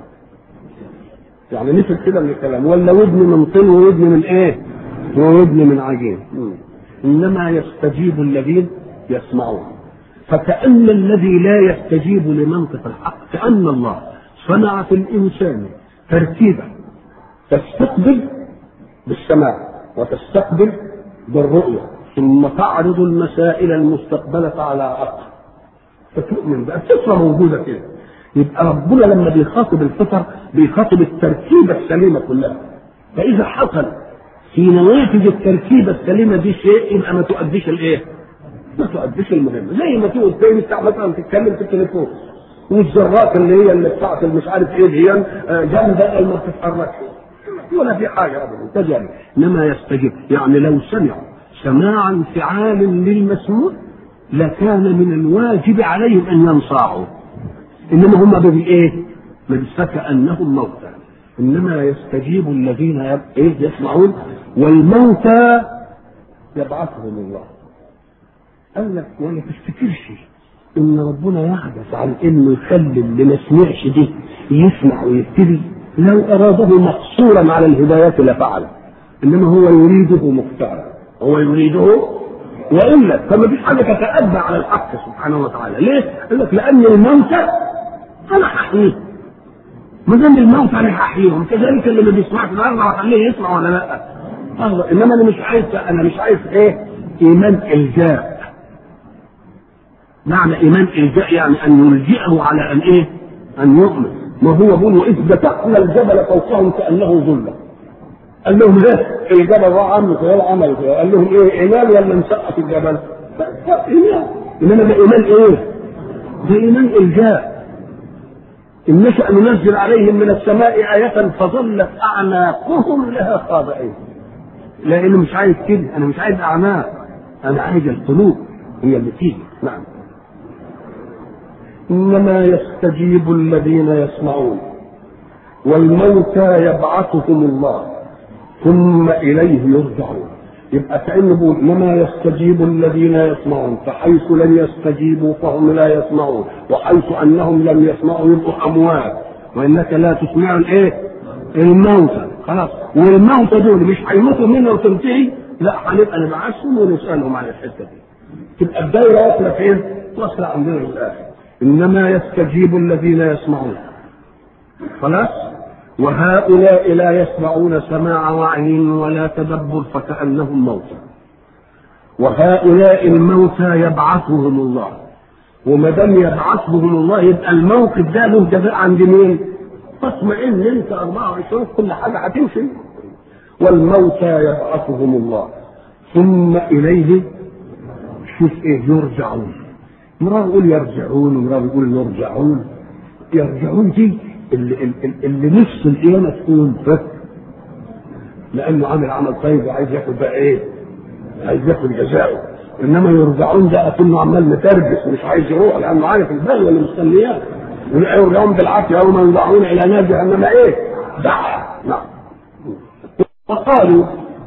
يعني مثل كده من الكلام ولا ودن من طين وودن من ايه وودن من عجين انما يستجيب الذين يسمعون فكأن الذي لا يستجيب لمنطق الحق كأن الله صنع في الإنسان ترتيبا تستقبل بالسماع وتستقبل بالرؤية ثم تعرض المسائل المستقبلة على عقل فتؤمن بقى الفطرة موجودة كده يبقى ربنا لما بيخاطب الفطر بيخاطب التركيبة السليمة كلها فإذا حصل في نواتج التركيبة السليمة دي شيء يبقى ما تؤديش الإيه؟ ما تؤديش المهمة زي ما تقول تاني بتاع مثلا تتكلم في التليفون والذرات اللي هي اللي بتاعت مش عارف ايه دي جامده ما بتتحركش ولا في حاجه ابدا تجري انما يستجيب يعني لو سمعوا سماع انفعال للمسموع لكان من الواجب عليهم ان ينصاعوا انما هم بالايه؟ من فكانهم موتى انما يستجيب الذين ايه يسمعون والموتى يبعثهم الله قال لك ولا تفتكرش ان ربنا يحدث عن انه يخلي اللي ما سمعش دي يسمع ويبتدي لو اراده مقصورا على الهدايات لفعل انما هو يريده مختارا هو يريده والا فما فيش حاجه تتأدى على الحق سبحانه وتعالى ليه؟ قال لك لان الموتى انا هحييه ما دام الموتى انا هحييهم كذلك اللي ما بيسمعش النهارده هخليه يسمع ولا لا؟ أه انما انا مش عايز انا مش عايز ايه؟ ايمان الجاء معنى ايمان الجاء يعني ان يلجئه على ان ايه؟ ان يؤمن ما هو بيقول واذ بتقنا الجبل فوقهم كانه ظله قال لهم ايه؟ الجبل راح عمل كده عمل كده قال لهم ايه؟ ايمان ولا مسقط الجبل؟ ايمان انما ده ايمان ايه؟ ده ايمان الجاء ان نشا ننزل عليهم من السماء آية فظلت أعناقهم لها خاضعين. لأنه مش عايز كده، أنا مش عايز أعناق، أنا عايز القلوب هي اللي تيجي، نعم. انما يستجيب الذين يسمعون والموتى يبعثهم الله ثم اليه يرجعون يبقى كانه بيقول انما يستجيب الذين يسمعون فحيث لم يستجيبوا فهم لا يسمعون وحيث انهم لم يسمعوا يبقوا اموات وانك لا تسمع الايه؟ الموتى خلاص والموتى دول مش هيموتوا منا وتنتهي لا هنبقى نبعثهم ونسالهم عن الحته دي تبقى الدايره واصله فين؟ واصله عندنا للاخر انما يستجيب الذين يسمعون خلاص وهؤلاء لا يسمعون سماع وعي ولا تدبر فكانهم موتى وهؤلاء الموتى يبعثهم الله وما دام يبعثهم الله يبقى الموقف ده له جزاء عند مين؟ تطمئن انت 24 كل حاجه هتمشي والموتى يبعثهم الله ثم اليه شوف ايه يرجعون مرة يقول يرجعون ومرة يقول يرجعون يرجعون دي اللي, اللي, اللي نفس القيامة تكون فك لأنه عامل عمل طيب وعايز ياخد بقى إيه؟ عايز ياخد جزاؤه إنما يرجعون ده أكنه عمال متربس ومش عايز يروح لأنه عارف البلوى اللي مستنياه يرجعون بالعافية يوم يدعون إلى نار جهنم إيه؟ دعا نعم وقالوا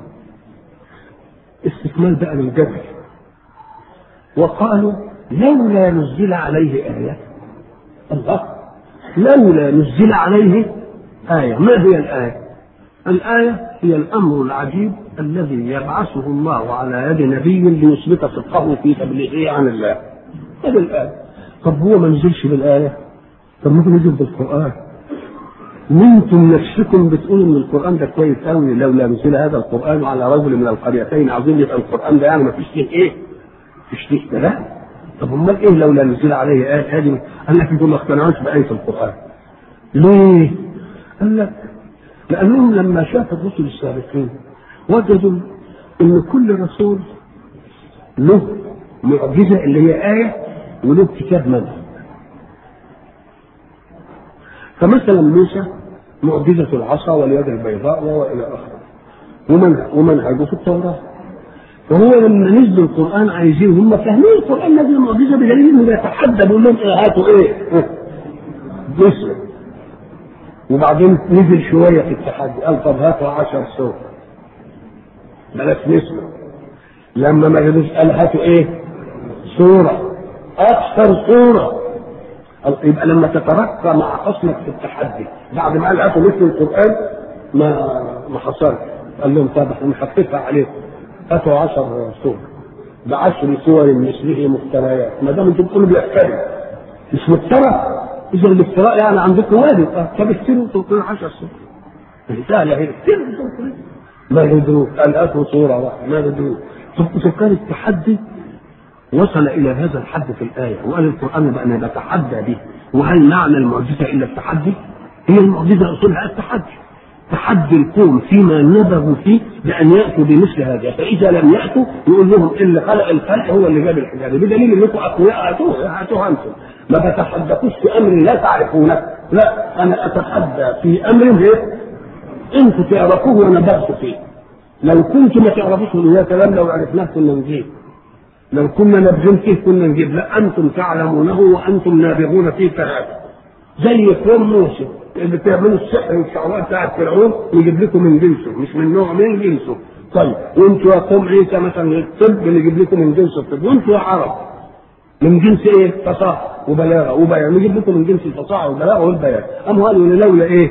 استكمال بقى للجبل وقالوا لولا نزل عليه آية الله لولا نزل عليه آية ما هي الآية الآية هي الأمر العجيب الذي يبعثه الله على يد نبي ليثبت صدقه في تبليغه عن الله هذه الآية طب هو ما نزلش بالآية طب ممكن ينزل بالقرآن وانتم نفسكم بتقولوا ان القران ده كويس قوي لولا نزل هذا القران على رجل من القريتين عظيم يبقى القران ده يعني ما فيش فيه ايه؟ فيش فيه كلام طب امال ايه لولا نزل عليه ايه هذه قال لك انتم ما اقتنعوش بايه القران ليه؟ قال لك لانهم لما شاف الرسل السابقين وجدوا ان كل رسول له معجزه اللي هي ايه وله كتاب منها فمثلا موسى معجزة العصا واليد البيضاء وإلى آخره ومنهج ومنهجه في التوراة فهو لما نزل القرآن عايزين هم فاهمين القرآن نزل معجزة بدليل إنه بيتحدى بيقول لهم إيه هاتوا إيه؟ جسر وبعدين نزل شوية في التحدي قال طب هاتوا عشر سور بلاش نسمع لما ما جابوش قال هاتوا إيه؟ سورة أكثر سورة يبقى لما تترقى مع خصمك في التحدي بعد ما قال هاتوا مثل القرآن ما ما حصلش قال لهم طب احنا نخففها عليكم هاتوا عشر سور بعشر سور مثله مفتريات ما دام انتم بتقولوا بيفتري مش مفترى اذا الافتراء يعني عندكم وارد اه طب اشتروا تقولوا 10 سور سهله هي اشتروا ما يدروك قال هاتوا صوره واحده ما يدروك طب كان التحدي وصل الى هذا الحد في الايه وقال القران بقى انا بتحدى به وهل معنى المعجزه الا التحدي؟ هي المعجزه اصولها التحدي تحدي القوم فيما نبغوا فيه بان ياتوا بمثل هذا فاذا لم ياتوا يقول لهم اللي خلق الخلق هو اللي جاب الحجاب بدليل انكم اقوياء هاتوه هاتوه انتم ما بتحدثوش في امر لا تعرفونه لا انا اتحدى في امر ايه انتم تعرفوه وانا بغت فيه لو كنتم ما تعرفوش من هذا كلام لو عرفناه كنا نجيب لو كنا نبغون فيه كنا نجيب لا انتم تعلمونه وانتم نابغون فيه فهذا زي قوم موسى اللي بتعملوا السحر والشعوذه بتاعت فرعون ويجيب لكم من جنسه مش من نوع من جنسه طيب وانتوا يا قوم عيسى مثلا الطب اللي يجيب لكم من جنس الطب وانتوا يا عرب من جنس ايه؟ فصاحه وبلاغه وبيان يجيب لكم من جنس الفصاحه والبلاغه والبيان قاموا قالوا لولا ايه؟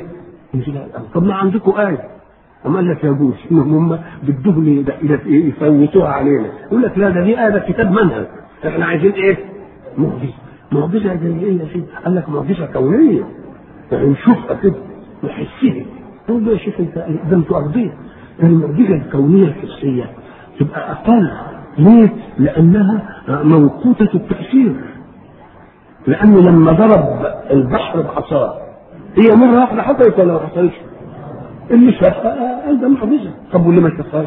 طب ما عندكم ايه أما قال لك يجوز انهم هم بدهم يفوتوها علينا يقول لك لا ده دي ايه ده كتاب منهج احنا عايزين ايه؟ معجزه معجزه زي ايه يا سيدي؟ قال لك معجزه كونيه يعني نشوفها كده نحسها تقول له يا شيخ انت ده انتوا ارضيه المعجزه الكونيه الحسيه تبقى اقل ليه؟ لانها موقوته التاثير لانه لما ضرب البحر بعصاه هي مره واحده حصلت ولا ما حصلتش؟ اللي شافها قال ده معجزه طب واللي ما شافهاش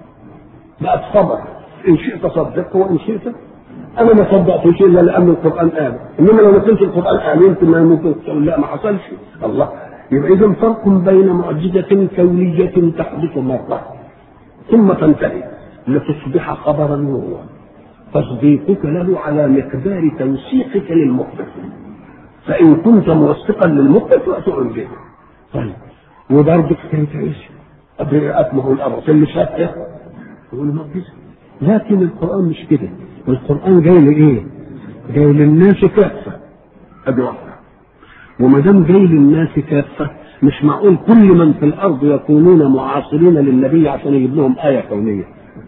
بقى صبر ان شئت صدقت وان شئت انا ما صدقتش الا لان القران قال انما لو ما كانش القران قال يمكن ما ممكن تقول لا ما حصلش الله يبقى اذا فرق بين معجزه كونيه تحدث مره ثم تنتهي لتصبح خبرا نورا تصديقك له على مقدار توثيقك للمخبر فان كنت موثقا للمخبر فتؤمن به طيب وبرضك كانت عيش أتمه الأرض اللي شافه يقول معجزة لكن القرآن مش كده القرآن جاي لإيه؟ جاي للناس كافة أدي واحدة وما دام جاي للناس كافة مش معقول كل من في الأرض يكونون معاصرين للنبي عشان يجيب لهم آية كونية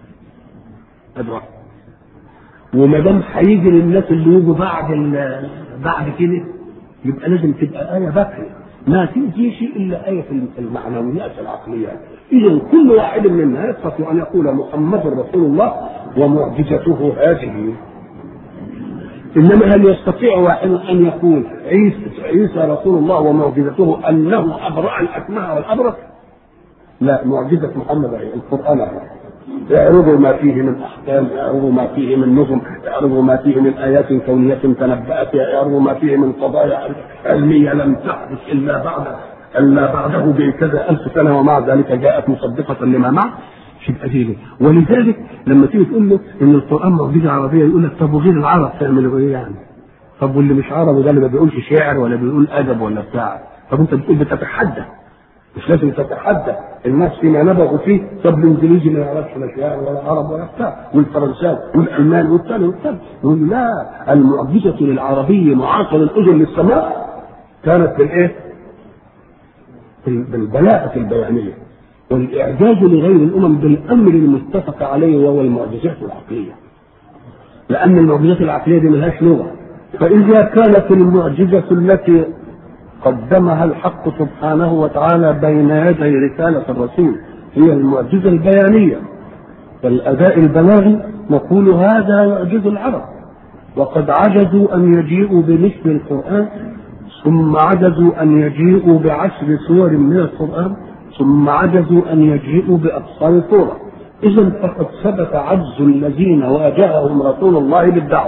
أدي واحدة وما دام هيجي للناس اللي يجوا بعد بعد كده يبقى لازم تبقى آية باقية ما تجيش الا ايه في المعنويات العقليات اذا كل واحد منا يستطيع ان يقول محمد رسول الله ومعجزته هذه انما هل يستطيع واحد ان يقول عيسى عيسى رسول الله ومعجزته انه ابرا الاكمه والابرص لا معجزه محمد القران اعرضوا ما فيه من احكام اعرضوا ما فيه من نظم اعرضوا ما فيه من ايات كونيه تنبأت اعرضوا ما فيه من قضايا علميه لم تحدث الا بعد الا بعده بكذا الف سنه ومع ذلك جاءت مصدقه لما معه شيء أديله ولذلك لما تيجي تقول له ان القران معجزه عربيه يقول لك طب وغير العرب تعملوا ايه يعني؟ طب واللي مش عربي ده اللي ما بيقولش شعر ولا بيقول ادب ولا بتاع طب انت بتقول بتتحدى مش لازم تتحدى الناس فيما نبغوا فيه طب الانجليزي ما يعرفش لا شعر ولا عرب ولا بتاع والفرنساوي والالمان والثاني والثالث يقول لا المعجزه للعربي معاصر الاذن للسماء كانت بالايه؟ بالبلاغه البيانيه والاعجاز لغير الامم بالامر المتفق عليه وهو المعجزات العقليه لان المعجزات العقليه دي ملهاش لغه فاذا كانت المعجزه التي قدمها الحق سبحانه وتعالى بين يدي رسالة الرسول هي المعجزة البيانية والأداء البلاغي نقول هذا يعجز العرب وقد عجزوا أن يجيئوا بمثل القرآن ثم عجزوا أن يجيئوا بعشر سور من القرآن ثم عجزوا أن يجيئوا بأقصار سورة إذا فقد ثبت عجز الذين واجههم رسول الله بالدعوة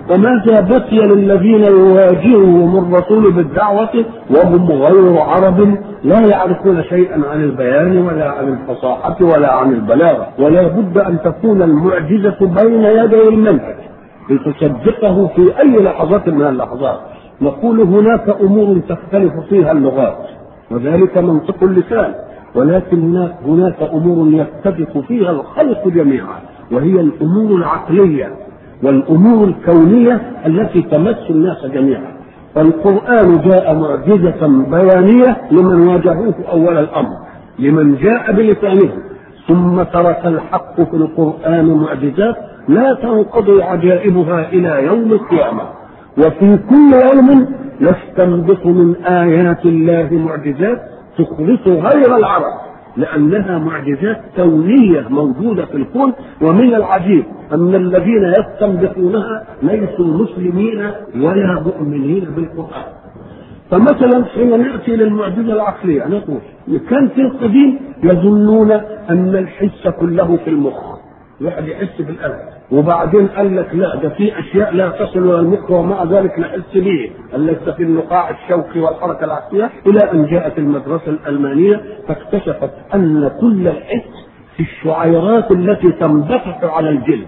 وماذا بقي للذين يواجههم الرسول بالدعوة وهم غير عرب لا يعرفون شيئا عن البيان ولا عن الفصاحة ولا عن البلاغة ولا بد أن تكون المعجزة بين يدي المنهج لتصدقه في أي لحظة من اللحظات نقول هناك أمور تختلف فيها اللغات وذلك منطق اللسان ولكن هناك أمور يتفق فيها الخلق جميعا وهي الأمور العقلية والأمور الكونية التي تمس الناس جميعا فالقرآن جاء معجزة بيانية لمن واجهوه أول الأمر لمن جاء بلسانه ثم ترك الحق في القرآن معجزات لا تنقضي عجائبها إلى يوم القيامة وفي كل يوم نستنبط من آيات الله معجزات تخلص غير العرب لأنها معجزات كونية موجودة في الكون ومن العجيب أن الذين يستنبطونها ليسوا مسلمين ولا مؤمنين بالقرآن فمثلا حين نأتي للمعجزة العقلية نقول كان في القديم يظنون أن الحس كله في المخ الواحد يحس بالقلب وبعدين قال لك لا ده في اشياء لا تصل الى المخ ومع ذلك نحس به التي في النقاع الشوكي والحركه العكسيه الى ان جاءت المدرسه الالمانيه فاكتشفت ان كل الحس في الشعيرات التي تنبثق على الجلد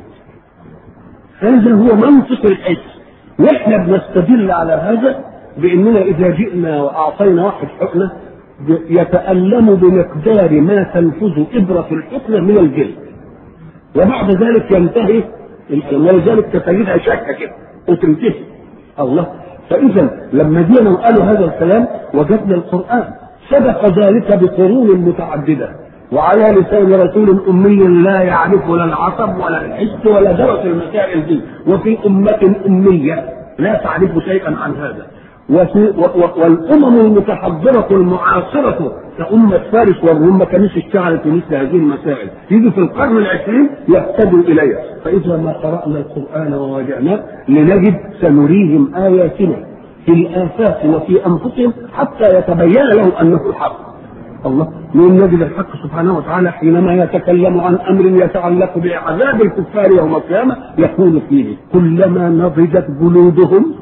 هذا هو منطق الحس واحنا بنستدل على هذا باننا اذا جئنا واعطينا واحد حقنه يتالم بمقدار ما تنفذ ابره الحقنه من الجلد وبعد ذلك ينتهي ولذلك تجدها شكه كده وتنتهي الله فاذا لما جينا وقالوا هذا الكلام وجدنا القران سبق ذلك بقرون متعدده وعلى لسان رسول امي لا يعرف لا العصب ولا الحس ولا درس المسائل دي وفي امه اميه لا تعرف شيئا عن هذا وفي والامم المتحضره المعاصره كأمة فارس والروم ما كانوش اشتغلت في مثل هذه المسائل، يجي في القرن العشرين يهتدوا إليها، فإذا ما قرأنا القرآن وواجعناه لنجد سنريهم آياتنا في الآفاق وفي أنفسهم حتى يتبين لهم أنه الحق. الله من نجد الحق سبحانه وتعالى حينما يتكلم عن امر يتعلق بعذاب الكفار يوم القيامه يقول فيه كلما نضجت جلودهم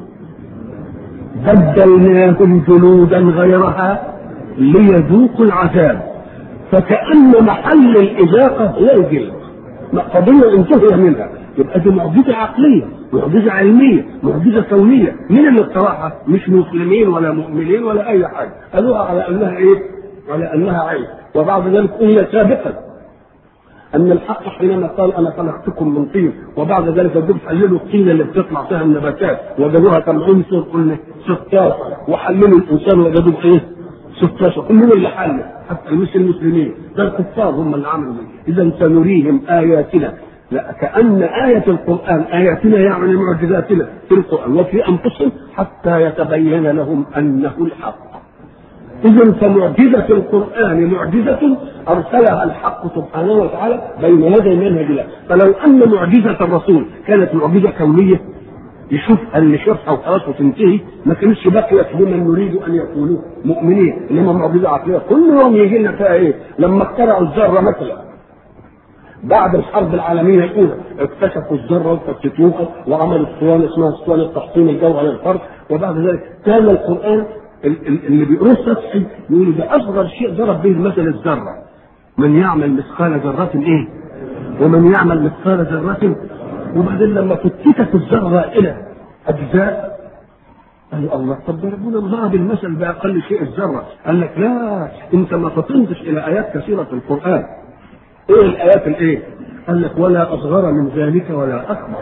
بدلناهم جلودا غيرها ليذوقوا العذاب فكأن محل الإذاقة هو الجلد قضية انتهي منها يبقى دي معجزة عقلية معجزة علمية معجزة كونية مين اللي اخترعها مش مسلمين ولا مؤمنين ولا أي حاجة قالوها على أنها إيه على أنها عين وبعد ذلك قلنا سابقا أن الحق حينما قال أنا خلقتكم من طين وبعد ذلك دول حللوا الطين اللي بتطلع فيها النباتات وجدوها كم عنصر قلنا 16 وحللوا الإنسان وجدوه إيه 16 مين اللي حل حتى مش المسلمين ده الكفار هم اللي عملوا اذا سنريهم اياتنا لا كأن آية القرآن آياتنا يعني معجزاتنا في القرآن وفي أنفسهم حتى يتبين لهم أنه الحق إذا فمعجزة القرآن معجزة أرسلها الحق سبحانه وتعالى بين يدي منهج الله فلو أن معجزة الرسول كانت معجزة كونية يشوف اللي شافها وخلاص وتنتهي ما كانش بقيت لمن نريد ان يكونوا مؤمنين انما معجزه عقليه كل يوم يجي لنا فيها ايه؟ لما اخترعوا الذره مثلا بعد الحرب العالميه الاولى اكتشفوا الذره وفتتوها وعملوا اسطوانه اسمها اسطوانه تحصين الجوهر للفرد وبعد ذلك كان القران اللي بيقروه سطحي يقولوا ده اصغر شيء ضرب به المثل الذره من يعمل مثقال ذره ايه؟ ومن يعمل مثقال ذره وبعدين لما فتتت الذره الى اجزاء قال الله طب ربنا ضرب المثل باقل شيء الذره قال لك لا انت ما فطنتش الى ايات كثيره في القران ايه الايات الايه؟ قال لك ولا اصغر من ذلك ولا اكبر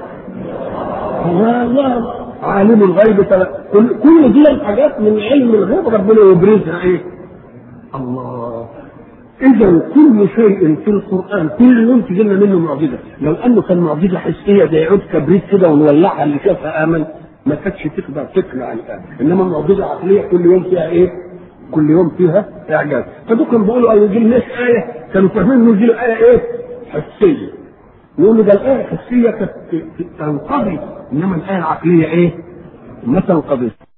الله عالم الغيب كل كل دي الحاجات من علم الغيب ربنا يبرزها ايه؟ الله اذا كل شيء في القران كل يوم تجي لنا منه معجزه لو انه كان معجزه حسيه زي عود كبريت كده ونولعها اللي شافها امن ما كانتش تقدر تقنع الان انما معجزه عقليه كل يوم فيها ايه؟ كل يوم فيها اعجاز فدول كانوا بيقولوا او يجي لناش ايه كانوا فاهمين انه يجي ايه ايه؟ حسيه يقولوا ده الايه الحسيه كانت تنقضي انما الايه العقليه ايه؟ ما تنقضيش